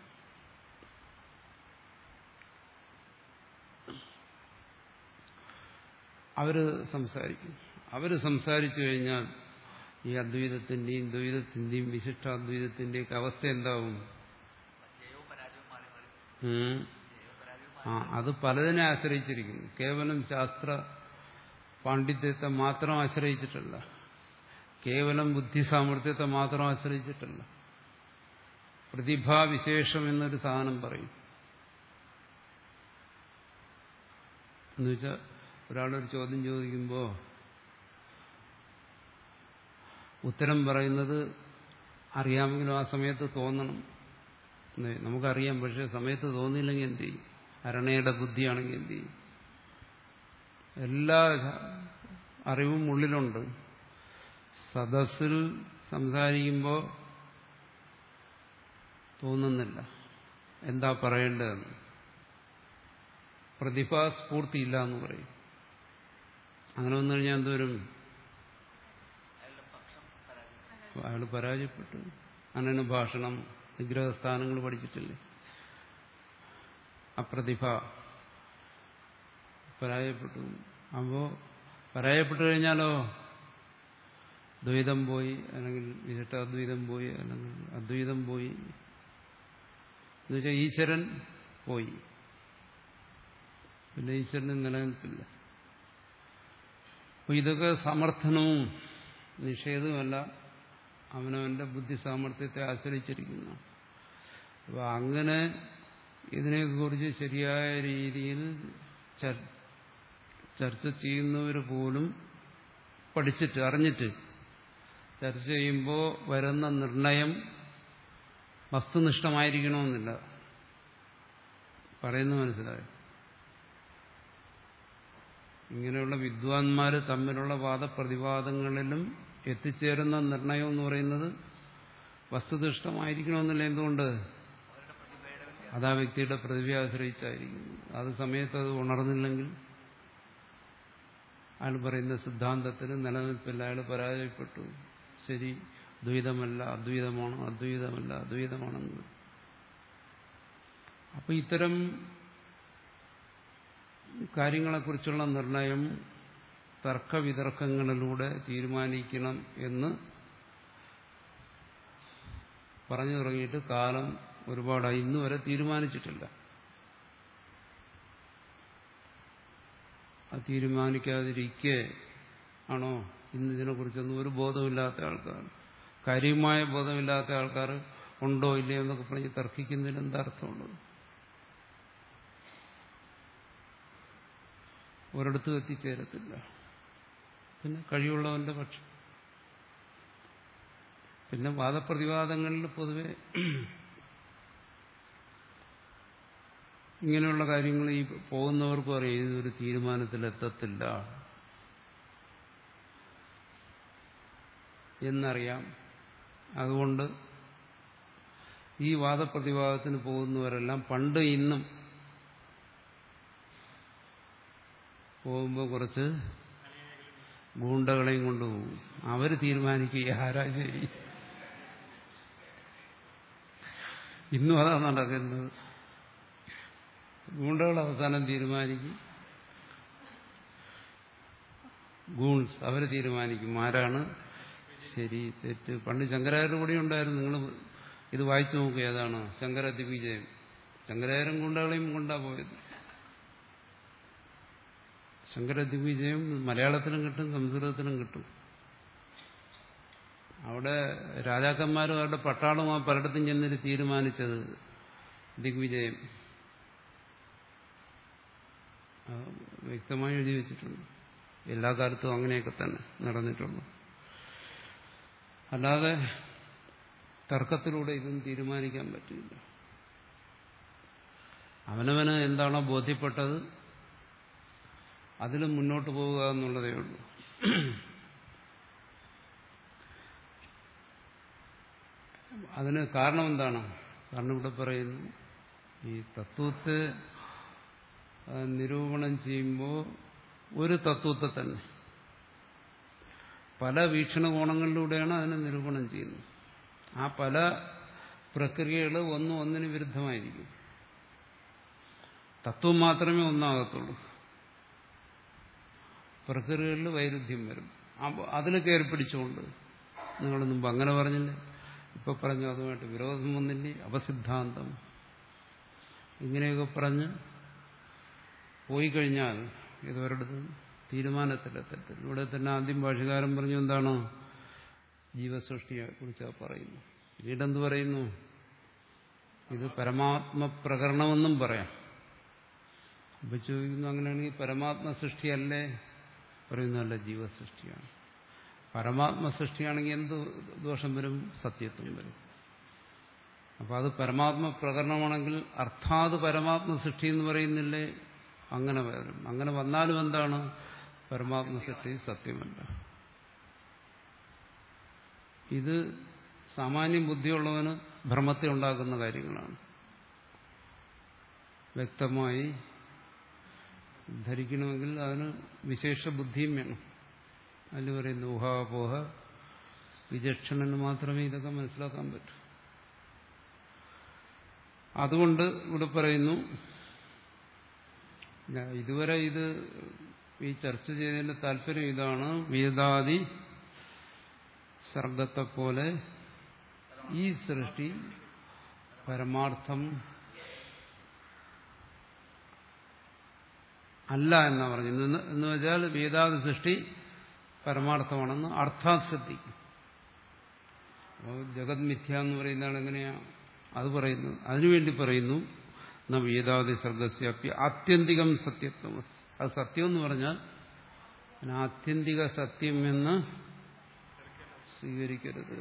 S2: അവര് സംസാരിക്കും അവര് സംസാരിച്ചു കഴിഞ്ഞാൽ ഈ അദ്വൈതത്തിന്റെയും ദ്വൈതത്തിന്റെയും വിശിഷ്ടാദ്വൈതത്തിന്റെയൊക്കെ അവസ്ഥ എന്താവും
S3: ജയവും പരാജയവും മാറി മാറി
S2: ഉം.
S3: ജയവും പരാജയവും
S2: ആ അത് പലതിനെ ആശ്രയിച്ചിരിക്കുന്നു കേവലം ശാസ്ത്ര പാണ്ഡിത്യത്തെ മാത്രം ആശ്രയിച്ചിട്ടല്ല കേവലം ബുദ്ധി സാമർഥ്യത്തെ മാത്രം ആശ്രയിച്ചിട്ടല്ല പ്രതിഭാവിശേഷം എന്നൊരു സാധനം പറയും എന്നുവെച്ചാൽ ഒരാളൊരു ചോദ്യം ചോദിക്കുമ്പോൾ ഉത്തരം പറയുന്നത് അറിയാമെങ്കിലും ആ സമയത്ത് തോന്നണം എന്ന് നമുക്കറിയാം പക്ഷെ സമയത്ത് തോന്നിയില്ലെങ്കിൽ എന്ത് ചെയ്യും അരണയുടെ ബുദ്ധിയാണെങ്കിൽ എന്ത് ചെയ്യും എല്ലാ അറിവും ഉള്ളിലുണ്ട് സദസ്സിൽ സംസാരിക്കുമ്പോൾ തോന്നുന്നില്ല എന്താ പറയേണ്ടതെന്ന് പ്രതിഭാസ്ഫൂർത്തിയില്ല എന്ന് പറയും അങ്ങനെ വന്നു കഴിഞ്ഞാൽ എന്തോരും
S3: അയാളുടെ പക്ഷം പരാജയം
S2: അയാൾ പരാജയപ്പെട്ടു അങ്ങനെ ഭാഷണം വിഗ്രഹസ്ഥാനങ്ങൾ പഠിച്ചിട്ടില്ലേ അപ്രതിഭ പരാജയപ്പെട്ടു അപ്പോ പരാജയപ്പെട്ടു കഴിഞ്ഞാലോ ദ്വൈതം പോയി അല്ലെങ്കിൽ വിശിഷ്ടാദ്വൈതം പോയി അല്ലെങ്കിൽ അദ്വൈതം പോയി എന്നുവെച്ചാൽ ഈശ്വരൻ പോയി പിന്നെ ഈശ്വരന് നിലനിൽപ്പില്ല അപ്പൊ ഇതൊക്കെ സമർത്ഥനവും നിഷേധവുമല്ല അവനവന്റെ ബുദ്ധി സാമർഥ്യത്തെ ആശ്രയിച്ചിരിക്കുന്നു അപ്പൊ അങ്ങനെ ഇതിനെക്കുറിച്ച് ശരിയായ രീതിയിൽ ചർ- ചർച്ച ചെയ്യുന്നവർ പോലും പഠിച്ചിട്ട് അറിഞ്ഞിട്ട് ചർച്ച ചെയ്യുമ്പോൾ വരുന്ന നിർണയം വസ്തുനിഷ്ഠമായിരിക്കണമെന്നില്ല പറയുന്നത് മനസ്സിലായി ഇങ്ങനെയുള്ള വിദ്വാൻമാർ തമ്മിലുള്ള വാദപ്രതിവാദങ്ങളിലും എത്തിച്ചേരുന്ന നിർണയം എന്ന് പറയുന്നത് വസ്തുനിഷ്ഠമായിരിക്കണമെന്നില്ല എന്തുകൊണ്ട്
S3: അവരുടെ പ്രതിഭയുടെ വ്യത്യാസം
S2: അത് ആ വ്യക്തിയുടെ പ്രതിഭയെ ആശ്രയിച്ചായിരിക്കും അത് സമയത്ത് അത് ഉണർന്നില്ലെങ്കിൽ അയാൾ പറയുന്ന സിദ്ധാന്തത്തിന് നിലനിൽപ്പില്ല അയാൾ പരാജയപ്പെട്ടു ശരി ദ്വൈതമല്ല അദ്വൈതമാണ് അദ്വൈതമല്ല അദ്വൈതമാണെന്ന് അപ്പൊ ഇത്തരം കാര്യങ്ങളെക്കുറിച്ചുള്ള നിർണയം തർക്കവിതർക്കങ്ങളിലൂടെ തീരുമാനിക്കണം എന്ന് പറഞ്ഞു തുടങ്ങിയിട്ട് കാലം ഒരുപാടായി ഇന്ന് വരെ തീരുമാനിച്ചിട്ടില്ല അത് തീരുമാനിക്കാതിരിക്കെ ആണോ ഇന്ന് ഇതിനെക്കുറിച്ചൊന്നും ഒരു ബോധമില്ലാത്ത ആൾക്കാർ കാര്യമായ ബോധമില്ലാത്ത ആൾക്കാർ ഉണ്ടോ ഇല്ലയോ എന്നൊക്കെ പറഞ്ഞ് തർക്കിക്കുന്നതിന് എന്താ അർത്ഥമുള്ളത് ഒരിടത്തും എത്തിച്ചേരത്തില്ല പിന്നെ കഴിവുള്ളവന്റെ പക്ഷം പിന്നെ വാദപ്രതിവാദങ്ങളിൽ പൊതുവെ ഇങ്ങനെയുള്ള കാര്യങ്ങൾ ഈ പോകുന്നവർക്കും അറിയാം ഇതൊരു തീരുമാനത്തിലെത്തത്തില്ല എന്നറിയാം അതുകൊണ്ട് ഈ വാദപ്രതിവാദത്തിന് പോകുന്നവരെല്ലാം പണ്ട് ഇന്നും പോകുമ്പോൾ കുറച്ച് ഗൂണ്ടകളെയും കൊണ്ടുപോകും അവർ തീരുമാനിക്കുക ആരാ ശരി ഇന്നും അതാ നടക്കുന്നത് ഗൂണ്ടകൾ അവസാനം തീരുമാനിക്കും ഗൂൺസ് അവർ തീരുമാനിക്കും ആരാണ് ശരി തെറ്റ് പണ്ട് ശങ്കരാചാര്യ കൂടി ഉണ്ടായിരുന്നു നിങ്ങൾ ഇത് വായിച്ചു നോക്കുക ഏതാണ് ശങ്കര ദിഗ്വിജയം ശങ്കരാചാര്യം ഗുണ്ടകളെയും കൊണ്ടാ പോയത് ശങ്കര ദിഗ്വിജയം മലയാളത്തിലും കിട്ടും സംസ്കൃതത്തിലും കിട്ടും അവിടെ രാജാക്കന്മാരും അവരുടെ പട്ടാളവും ആ പലയിടത്തും ചെന്നിട്ട് തീരുമാനിച്ചത് ദിഗ്വിജയം ആ, വ്യക്തമായി എഴുതി വെച്ചിട്ടുണ്ട് എല്ലാ കാലത്തും അങ്ങനെയൊക്കെ തന്നെ നടന്നിട്ടുള്ളൂ അല്ലാതെ തർക്കത്തിലൂടെ ഇതൊന്നും തീരുമാനിക്കാൻ പറ്റില്ല അവനവന് എന്താണോ ബോധ്യപ്പെട്ടത് അതിലും മുന്നോട്ട് പോവുക എന്നുള്ളതേ ഉള്ളൂ അതിന് കാരണം എന്താണ് കാരണം ഇവിടെ പറയുന്നു ഈ തത്വത്തെ ആ, നിരൂപണം ചെയ്യുമ്പോൾ ഒരു തത്വത്തെ തന്നെ പല വീക്ഷണകോണങ്ങളിലൂടെയാണ് അതിനെ നിരൂപണം ചെയ്യുന്നത് ആ പല പ്രക്രിയകൾ ഒന്നും ഒന്നിന് വിരുദ്ധമായിരിക്കും തത്വം മാത്രമേ ഒന്നാകത്തുള്ളൂ പ്രക്രിയകളിൽ വൈരുദ്ധ്യം വരും അപ്പോൾ അതിൽ കയറി പിടിച്ചുകൊണ്ട് നിങ്ങൾ മുമ്പ് അങ്ങനെ പറഞ്ഞില്ലേ ഇപ്പൊ പറഞ്ഞു അതുമായിട്ട് വിരോധം വന്നില്ലേ അപസിദ്ധാന്തം ഇങ്ങനെയൊക്കെ പറഞ്ഞ് പോയി കഴിഞ്ഞാൽ ഇതൊരിടത്തും തീരുമാനത്തിലെത്തത്തില്ല ഇവിടെ തന്നെ ആദ്യം ഭാഷകാരൻ പറഞ്ഞു എന്താണ് ജീവസൃഷ്ടിയെ കുറിച്ചാണ് പറയുന്നു പിന്നീട് എന്ത് പറയുന്നു ഇത് പരമാത്മ പ്രകരണമെന്നും പറയാം അപ്പൊ ചോദിക്കുന്നു അങ്ങനെയാണെങ്കിൽ പരമാത്മ സൃഷ്ടിയല്ലേ പറയുന്നതല്ല ജീവസൃഷ്ടിയാണ് പരമാത്മ സൃഷ്ടിയാണെങ്കിൽ എന്ത് ദോഷം വരും സത്യത്വം വരും അപ്പൊ അത് പരമാത്മ പ്രകരണമാണെങ്കിൽ അർത്ഥാത് പരമാത്മ സൃഷ്ടി എന്ന് പറയുന്നില്ലേ അങ്ങനെ വരും അങ്ങനെ വന്നാലും എന്താണ് പരമാത്മ സൃഷ്ടി സത്യമല്ല ഇത് സാമാന്യ ബുദ്ധിയുള്ളവന് ഭ്രമത്തെ ഉണ്ടാക്കുന്ന കാര്യങ്ങളാണ് വ്യക്തമായി ധരിക്കണമെങ്കിൽ അതിന് വിശേഷ ബുദ്ധിയും വേണം അതിൽ പറയുന്നു ഊഹാപോഹ വിചക്ഷണന് മാത്രമേ ഇതൊക്കെ മനസ്സിലാക്കാൻ പറ്റൂ അതുകൊണ്ട് ഇവിടെ പറയുന്നു ഞാൻ ഇതുവരെ ഇത് ഈ ചർച്ച ചെയ്തതിന്റെ താല്പര്യം ഇതാണ് വേദാദി സർഗത്തെ പോലെ ഈ സൃഷ്ടി പരമാർത്ഥം അല്ല എന്നാ പറഞ്ഞു എന്ന് എന്ന് വെച്ചാൽ വേദാദി സൃഷ്ടി പരമാർത്ഥമാണെന്ന് അർത്ഥാത് ശ്രദ്ധിക്കും അപ്പോൾ ജഗത് മിഥ്യ എന്ന് പറയുന്നതാണ് എങ്ങനെയാ അത് പറയുന്നു അതിനുവേണ്ടി പറയുന്നു ന വേദാദി സർഗസ്യാപ്യ ആത്യന്തികം സത്യത്വം അത് സത്യം എന്ന് പറഞ്ഞാൽ അതിന് ആത്യന്തിക സത്യം എന്ന് സ്വീകരിക്കരുത്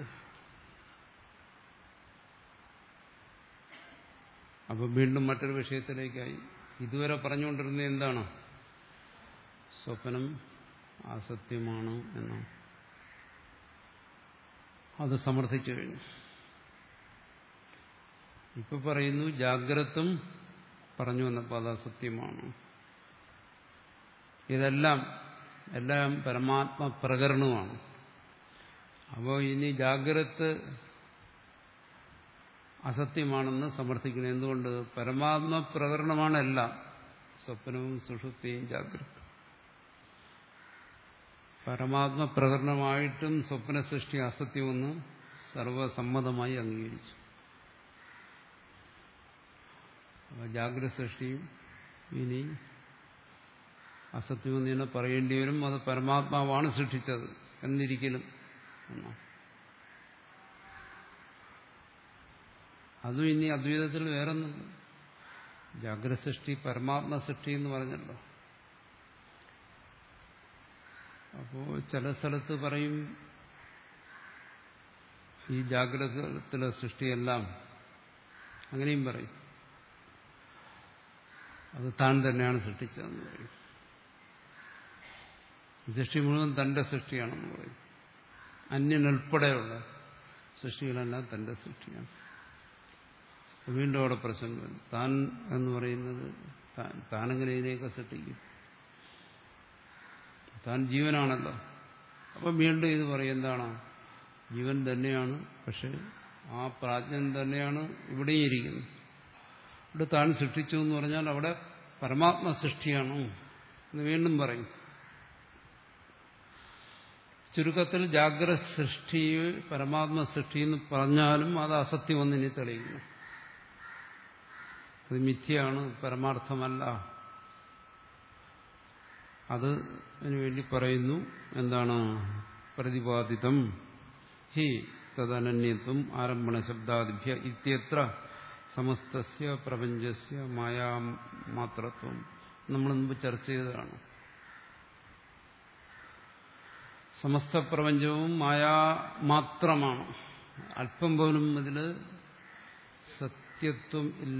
S2: അപ്പൊ വീണ്ടും മറ്റൊരു വിഷയത്തിലേക്കായി ഇതുവരെ പറഞ്ഞുകൊണ്ടിരുന്നത് എന്താണ് സ്വപ്നം അസത്യമാണ് എന്ന് അത് സമർത്ഥിച്ചു കഴിഞ്ഞു ഇപ്പൊ പറയുന്നു ജാഗ്രതും പറഞ്ഞു വന്നപ്പോൾ അത് അസത്യമാണ് ഇതെല്ലാം എല്ലാം പരമാത്മ പ്രകരണമാണ് അപ്പോൾ ഇനി ജാഗ്രത് അസത്യമാണെന്ന് സമർത്ഥിക്കുന്നത് എന്തുകൊണ്ട് പരമാത്മ പ്രകരണമാണ് എല്ലാം സ്വപ്നവും സുഷുപ്തിയും ജാഗ്രത പരമാത്മ പ്രകരണമായിട്ടും സ്വപ്ന സൃഷ്ടി അസത്യമെന്ന് സർവസമ്മതമായി അംഗീകരിച്ചു ജാഗ്രത സൃഷ്ടിയും ഇനി അസത്യമെന്ന് തന്നെ പറയേണ്ടി വരും അത് പരമാത്മാവാണ് സൃഷ്ടിച്ചത് എന്നിരിക്കലും എന്നാണ് അതും ഇനി അദ്വൈതത്തിൽ വേറൊന്നുമില്ല ജാഗ്രത സൃഷ്ടി പരമാത്മ സൃഷ്ടി എന്ന് പറഞ്ഞല്ലോ അപ്പോ ചില സ്ഥലത്ത് പറയും ഈ ജാഗ്രതത്തിലെ സൃഷ്ടിയെല്ലാം അങ്ങനെയും പറയും അത് താൻ തന്നെയാണ് സൃഷ്ടിച്ചതെന്ന് പറയും സൃഷ്ടി മുഴുവൻ തന്റെ സൃഷ്ടിയാണെന്ന് പറയും അന്യനുൾപ്പെടെയുള്ള സൃഷ്ടികളെല്ലാം തന്റെ സൃഷ്ടിയാണ് വീണ്ടും അവിടെ പ്രശ്നം വരും താൻ എന്ന് പറയുന്നത് താനെങ്ങനെ ഇതിനെയൊക്കെ സൃഷ്ടിക്കും താൻ ജീവനാണല്ലോ അപ്പം വീണ്ടും ഇത് പറയും എന്താണ് ജീവൻ തന്നെയാണ് പക്ഷെ ആ പ്രാജ്ഞൻ തന്നെയാണ് ഇവിടെയും ഇരിക്കുന്നത് ഇവിടെ താൻ സൃഷ്ടിച്ചു എന്ന് പറഞ്ഞാൽ അവിടെ പരമാത്മ സൃഷ്ടിയാണ് എന്ന് വീണ്ടും പറയും ചുരുക്കത്തിൽ ജാഗ്രത സൃഷ്ടി പരമാത്മ സൃഷ്ടി എന്ന് പറഞ്ഞാലും അത് അസത്യം ഇനി തെളിയിക്കുന്നു അത് മിഥ്യയാണ് പരമാർത്ഥമല്ല അത് വേണ്ടി പറയുന്നു എന്താണ് പ്രതിപാദിതം ഹി തദനന്യത്വം ആരംഭണ ശബ്ദാദിഭ്യ ഇത്യത്ര സമസ്തസ്യ പ്രപഞ്ചസ്യ മായാമാത്രത്വം നമ്മൾ മുമ്പ് ചർച്ച ചെയ്തതാണ് സമസ്ത പ്രപഞ്ചവും മായാ മാത്രമാണ് അല്പം പോലും ഇതിൽ സത്യത്വം ഇല്ല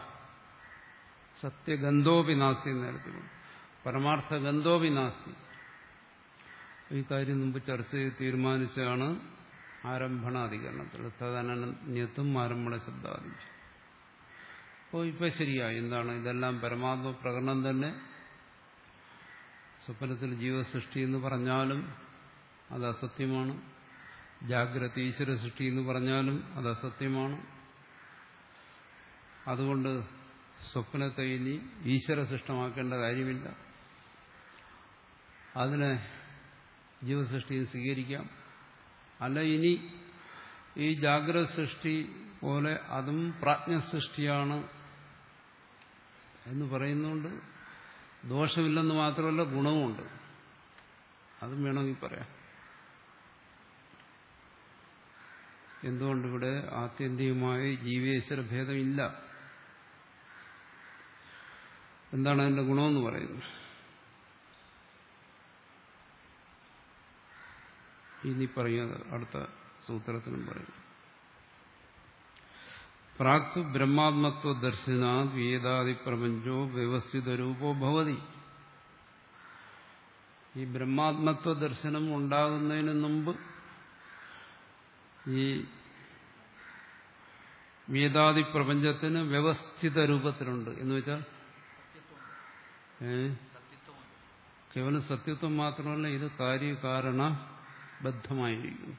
S2: സത്യഗന്ധോപി നാസ്തി നേരത്തെ പരമാർത്ഥ ഗന്ധോപി നാസ്തി ഈ കാര്യം മുമ്പ് ചർച്ച ചെയ്ത് തീരുമാനിച്ചാണ് ആരംഭണാധികരണത്തിൽ തദനന്യത്വം ആരംഭണ ശബ്ദാദി അപ്പോൾ ഇപ്പം ശരിയായി എന്താണ് ഇതെല്ലാം പരമാത്മ പ്രകടനം തന്നെ സ്വപ്നത്തിൽ ജീവസൃഷ്ടി എന്ന് പറഞ്ഞാലും അത് അസത്യമാണ് ജാഗ്രത ഈശ്വര സൃഷ്ടി എന്ന് പറഞ്ഞാലും അത് അസത്യമാണ് അതുകൊണ്ട് സ്വപ്നത്തെ ഇനി ഈശ്വര സൃഷ്ടമാക്കേണ്ട കാര്യമില്ല അതിനെ ജീവസൃഷ്ടിയിൽ സ്വീകരിക്കാം അല്ല ഇനി ഈ ജാഗ്രത സൃഷ്ടി പോലെ അതും പ്രാജ്ഞസൃഷ്ടിയാണ് എന്ന് പറയുന്നുകൊണ്ട് ദോഷമില്ലെന്ന് മാത്രമല്ല ഗുണവുമുണ്ട് അതും വേണമെങ്കിൽ പറയാം എന്തുകൊണ്ടിവിടെ ആത്യന്തികമായി ജീവേശ്വര ഭേദമില്ല എന്താണ് അതിന്റെ ഗുണമെന്ന് പറയുന്നത് ഇനി പറയുന്നത് അടുത്ത സൂത്രത്തിലും പറയും പ്രാക്തു ബ്രഹ്മാത്മത്വ ദർശനാത് വേദാദി പ്രപഞ്ചോ വ്യവസ്ഥിത രൂപോ ഭവതി ഈ ബ്രഹ്മാത്മത്വ ദർശനം ഉണ്ടാകുന്നതിന് മുമ്പ് ഈ വേദാദി പ്രപഞ്ചത്തിന് വ്യവസ്ഥിത രൂപത്തിലുണ്ട് എന്ന് വെച്ചാൽ ഏ
S3: സത്യത്വമുണ്ട്
S2: കേവലം സത്യത്വം മാത്രമല്ല ഇത് കാര്യകാരണ ബദ്ധമായിരിക്കുന്നു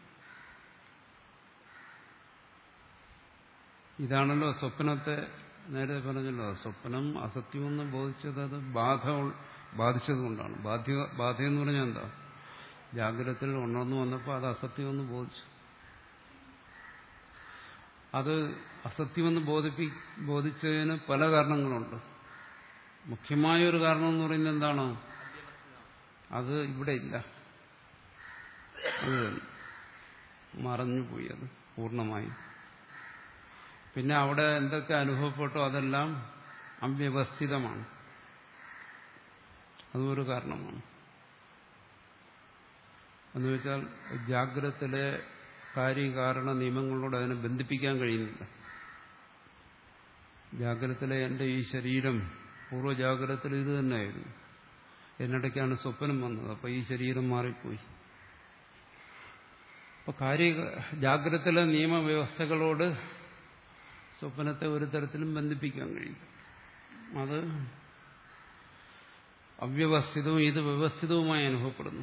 S2: ഇതാണല്ലോ സ്വപ്നത്തെ നേരെ പറഞ്ഞല്ലോ സ്വപ്നം അസത്യമെന്ന് ബോധിച്ചത് അത് ബാധ ബാധിച്ചതുകൊണ്ടാണ് ബാധ്യ ബാധ എന്ന് പറഞ്ഞാൽ എന്താ ജാഗ്രതത്തിൽ ഉണർന്നു വന്നപ്പോൾ അത് അസത്യമെന്ന് ബോധിച്ചു അത് അസത്യമെന്ന് ബോധിപ്പി ബോധിച്ചതിന് പല കാരണങ്ങളുണ്ട് മുഖ്യമായ ഒരു കാരണം എന്ന് പറയുന്നത് എന്താണ് അത് ഇവിടെ ഇല്ല അത് മറഞ്ഞുപോയി അത് പൂർണ്ണമായി പിന്നെ അവിടെ എന്തൊക്കെ അനുഭവപ്പെട്ടോ അതെല്ലാം അവ്യവസ്ഥിതമാണ് അതും ഒരു കാരണമാണ് എന്ന് വെച്ചാൽ ജാഗ്രതത്തിലെ കാര്യകാരണ നിയമങ്ങളോട് അതിനെ ബന്ധിപ്പിക്കാൻ കഴിയുന്നില്ല ജാഗ്രതത്തിലെ എൻ്റെ ഈ ശരീരം പൂർവ്വജാഗ്രതത്തിൽ ഇത് തന്നെയായിരുന്നു എന്നിടയ്ക്കാണ് സ്വപ്നം വന്നത് അപ്പോൾ ഈ ശരീരം മാറിപ്പോയി അപ്പോൾ കാര്യ ജാഗ്രതത്തിലെ നിയമവ്യവസ്ഥകളോട് സ്വപ്നത്തെ ഒരു തരത്തിലും ബന്ധിപ്പിക്കാൻ കഴിയും അത് അവ്യവസ്ഥിതവും ഇത് വ്യവസ്ഥിതവുമായി അനുഭവപ്പെടുന്നു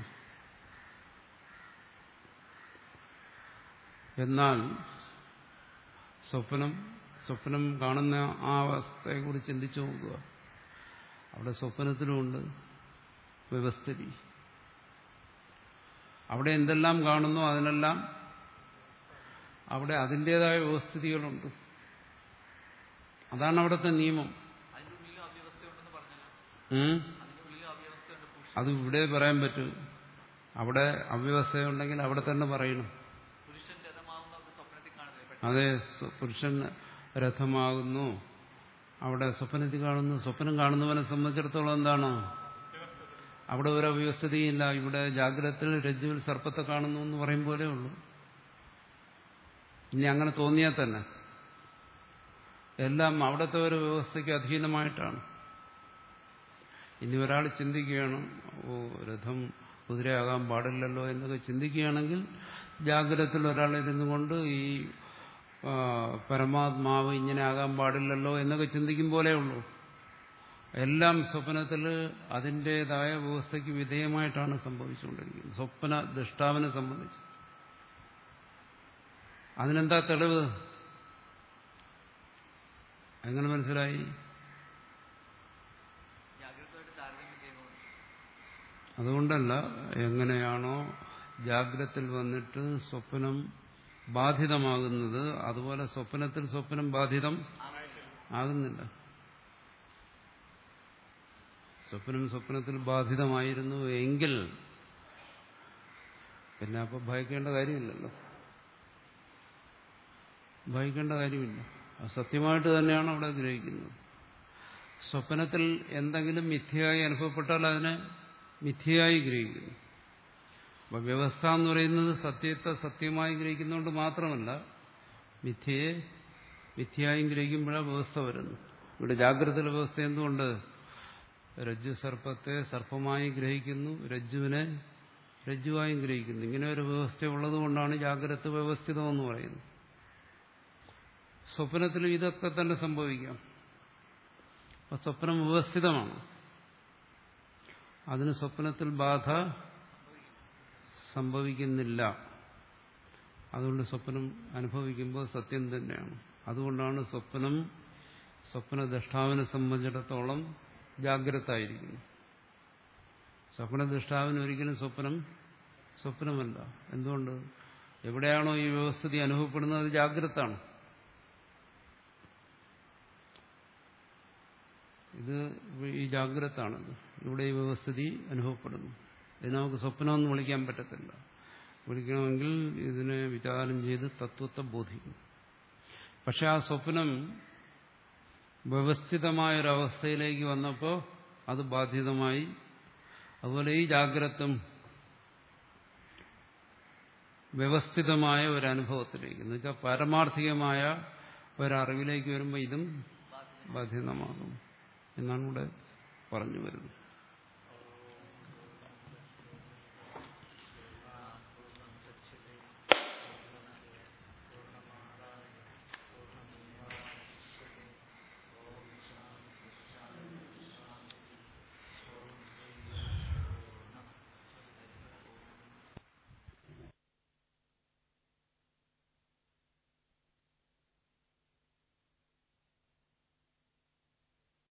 S2: എന്നാൽ സ്വപ്നം സ്വപ്നം കാണുന്ന ആ അവസ്ഥയെക്കുറിച്ച് ചിന്തിച്ചു നോക്കുക അവിടെ സ്വപ്നത്തിലുമുണ്ട് വ്യവസ്ഥിതി അവിടെ എന്തെല്ലാം കാണുന്നു അതിനെല്ലാം അവിടെ അതിൻ്റെതായ വ്യവസ്ഥിതികളുണ്ട് അതാണ് അവിടുത്തെ നിയമം
S3: അതിന്റെ ഉള്ളിലും അവ്യവസ്ഥയുണ്ടെന്ന് പറഞ്ഞല്ലോ
S2: ഉം?
S3: അതിന്റെ ഉള്ളിലും അവ്യവസ്ഥയുണ്ട് പുരുഷ
S2: അത് ഇവിടെ പറയാൻ പറ്റൂ അവിടെ അവ്യവസ്ഥയുണ്ടെങ്കിൽ അവിടെ തന്നെ പറയണം
S3: പുരുഷൻ രഥമാവുന്നത് സ്വപ്നത്തിൽ കാണുന്നത് പെട്ടെന്ന്
S2: അതെ സ്വ- പുരുഷൻ രഥമാകുന്നു അവിടെ സ്വപ്നത്തിൽ കാണുന്നു സ്വപ്നം കാണുന്നവനെ സംബന്ധിച്ചിടത്തോളം എന്താണ് അവിടെ ഒരു അവ്യവസ്ഥതയില്ല ഇവിടെ ജാഗ്രതത്തിൽ രജ്ജുവിൽ സർപ്പത്തെ കാണുന്നു എന്ന് പറയും പോലെ ഉള്ളൂ ഇനി അങ്ങനെ തോന്നിയാൽ തന്നെ എല്ലാം അവിടുത്തെ ഒരു വ്യവസ്ഥയ്ക്ക് അധീനമായിട്ടാണ് ഇനി ഒരാൾ ചിന്തിക്കുകയാണ് ഓ രഥം കുതിരയാകാൻ പാടില്ലല്ലോ എന്നൊക്കെ ചിന്തിക്കുകയാണെങ്കിൽ ജാഗ്രതത്തിൽ ഒരാൾ ഇരുന്നു കൊണ്ട് ഈ ആ, പരമാത്മാവ് ഇങ്ങനെ ആകാൻ പാടില്ലല്ലോ എന്നൊക്കെ ചിന്തിക്കും പോലെ ഉള്ളൂ എല്ലാം സ്വപ്നത്തിൽ അതിൻ്റെതായ വ്യവസ്ഥയ്ക്ക് വിധേയമായിട്ടാണ് സംഭവിച്ചുകൊണ്ടിരിക്കുന്നത് സ്വപ്ന ദൃഷ്ടാവിനെ സംബന്ധിച്ച് അതിനെന്താ തെളിവ് എങ്ങനെ മനസ്സിലായി
S3: ജാഗ്രതമായിട്ട് താരതമ്യം ചെയ്യുന്നത്
S2: അതുകൊണ്ടല്ല എങ്ങനെയാണോ ജാഗ്രത്തിൽ വന്നിട്ട് സ്വപ്നം ബാധിതമാകുന്നത് അതുപോലെ സ്വപ്നത്തിൽ സ്വപ്നം ബാധിതം ആകുന്നില്ല സ്വപ്നം സ്വപ്നത്തിൽ ബാധിതമായിരുന്നു എങ്കിൽ പിന്നെ അപ്പൊ ഭയക്കേണ്ട കാര്യമില്ലല്ലോ ഭയക്കേണ്ട കാര്യമില്ല അത് സത്യമായിട്ട് തന്നെയാണ് അവിടെ ഗ്രഹിക്കുന്നത് സ്വപ്നത്തിൽ എന്തെങ്കിലും മിഥ്യയായി അനുഭവപ്പെട്ടാൽ അതിനെ മിഥ്യയായി ഗ്രഹിക്കുന്നു അപ്പൊ വ്യവസ്ഥ എന്ന് പറയുന്നത് സത്യത്തെ സത്യമായി ഗ്രഹിക്കുന്നതുകൊണ്ട് മാത്രമല്ല മിഥ്യയെ മിഥ്യയായും ഗ്രഹിക്കുമ്പോഴാണ് വ്യവസ്ഥ വരുന്നു ഇവിടെ ജാഗ്രത വ്യവസ്ഥ എന്തുകൊണ്ട് രജ്ജു സർപ്പത്തെ സർപ്പമായി ഗ്രഹിക്കുന്നു രജ്ജുവിനെ രജ്ജുവായും ഗ്രഹിക്കുന്നു ഇങ്ങനെ ഒരു വ്യവസ്ഥ ഉള്ളതുകൊണ്ടാണ് ജാഗ്രത വ്യവസ്ഥിതമെന്ന് പറയുന്നത് സ്വപ്നത്തിലും ഇതൊക്കെ തന്നെ സംഭവിക്കാം അപ്പൊ സ്വപ്നം വ്യവസ്ഥിതമാണ് അതിന് സ്വപ്നത്തിൽ ബാധ സംഭവിക്കുന്നില്ല അതുകൊണ്ട് സ്വപ്നം അനുഭവിക്കുമ്പോൾ സത്യം തന്നെയാണ് അതുകൊണ്ടാണ് സ്വപ്നം സ്വപ്നദ്രഷ്ടാവിനെ സംബന്ധിച്ചിടത്തോളം ജാഗ്രത ആയിരിക്കുന്നു സ്വപ്നദൃഷ്ടാവിന് ഒരിക്കലും സ്വപ്നം സ്വപ്നമല്ല എന്തുകൊണ്ട് എവിടെയാണോ ഈ വ്യവസ്ഥിതി അനുഭവപ്പെടുന്നത് അത് ജാഗ്രതാണ് ഇത് ഈ ജാഗ്രതാണത് ഇവിടെ ഈ വ്യവസ്ഥിതി അനുഭവപ്പെടുന്നു ഇതിനെ നമുക്ക് സ്വപ്നമൊന്നും വിളിക്കാൻ പറ്റത്തില്ല വിളിക്കണമെങ്കിൽ ഇതിനെ വിചാരം ചെയ്ത് തത്വത്തെ ബോധിക്കും പക്ഷെ ആ സ്വപ്നം വ്യവസ്ഥിതമായൊരവസ്ഥയിലേക്ക് വന്നപ്പോൾ അത് ബാധിതമായി അതുപോലെ ഈ ജാഗ്രതും വ്യവസ്ഥിതമായ ഒരു അനുഭവത്തിലേക്ക് എന്ന് വെച്ചാൽ പാരമാർത്ഥികമായ ഒരറിവിലേക്ക് വരുമ്പോൾ ഇതും ബാധിതമാകും എന്നാണ് ഇവിടെ പറഞ്ഞു വരുന്നത്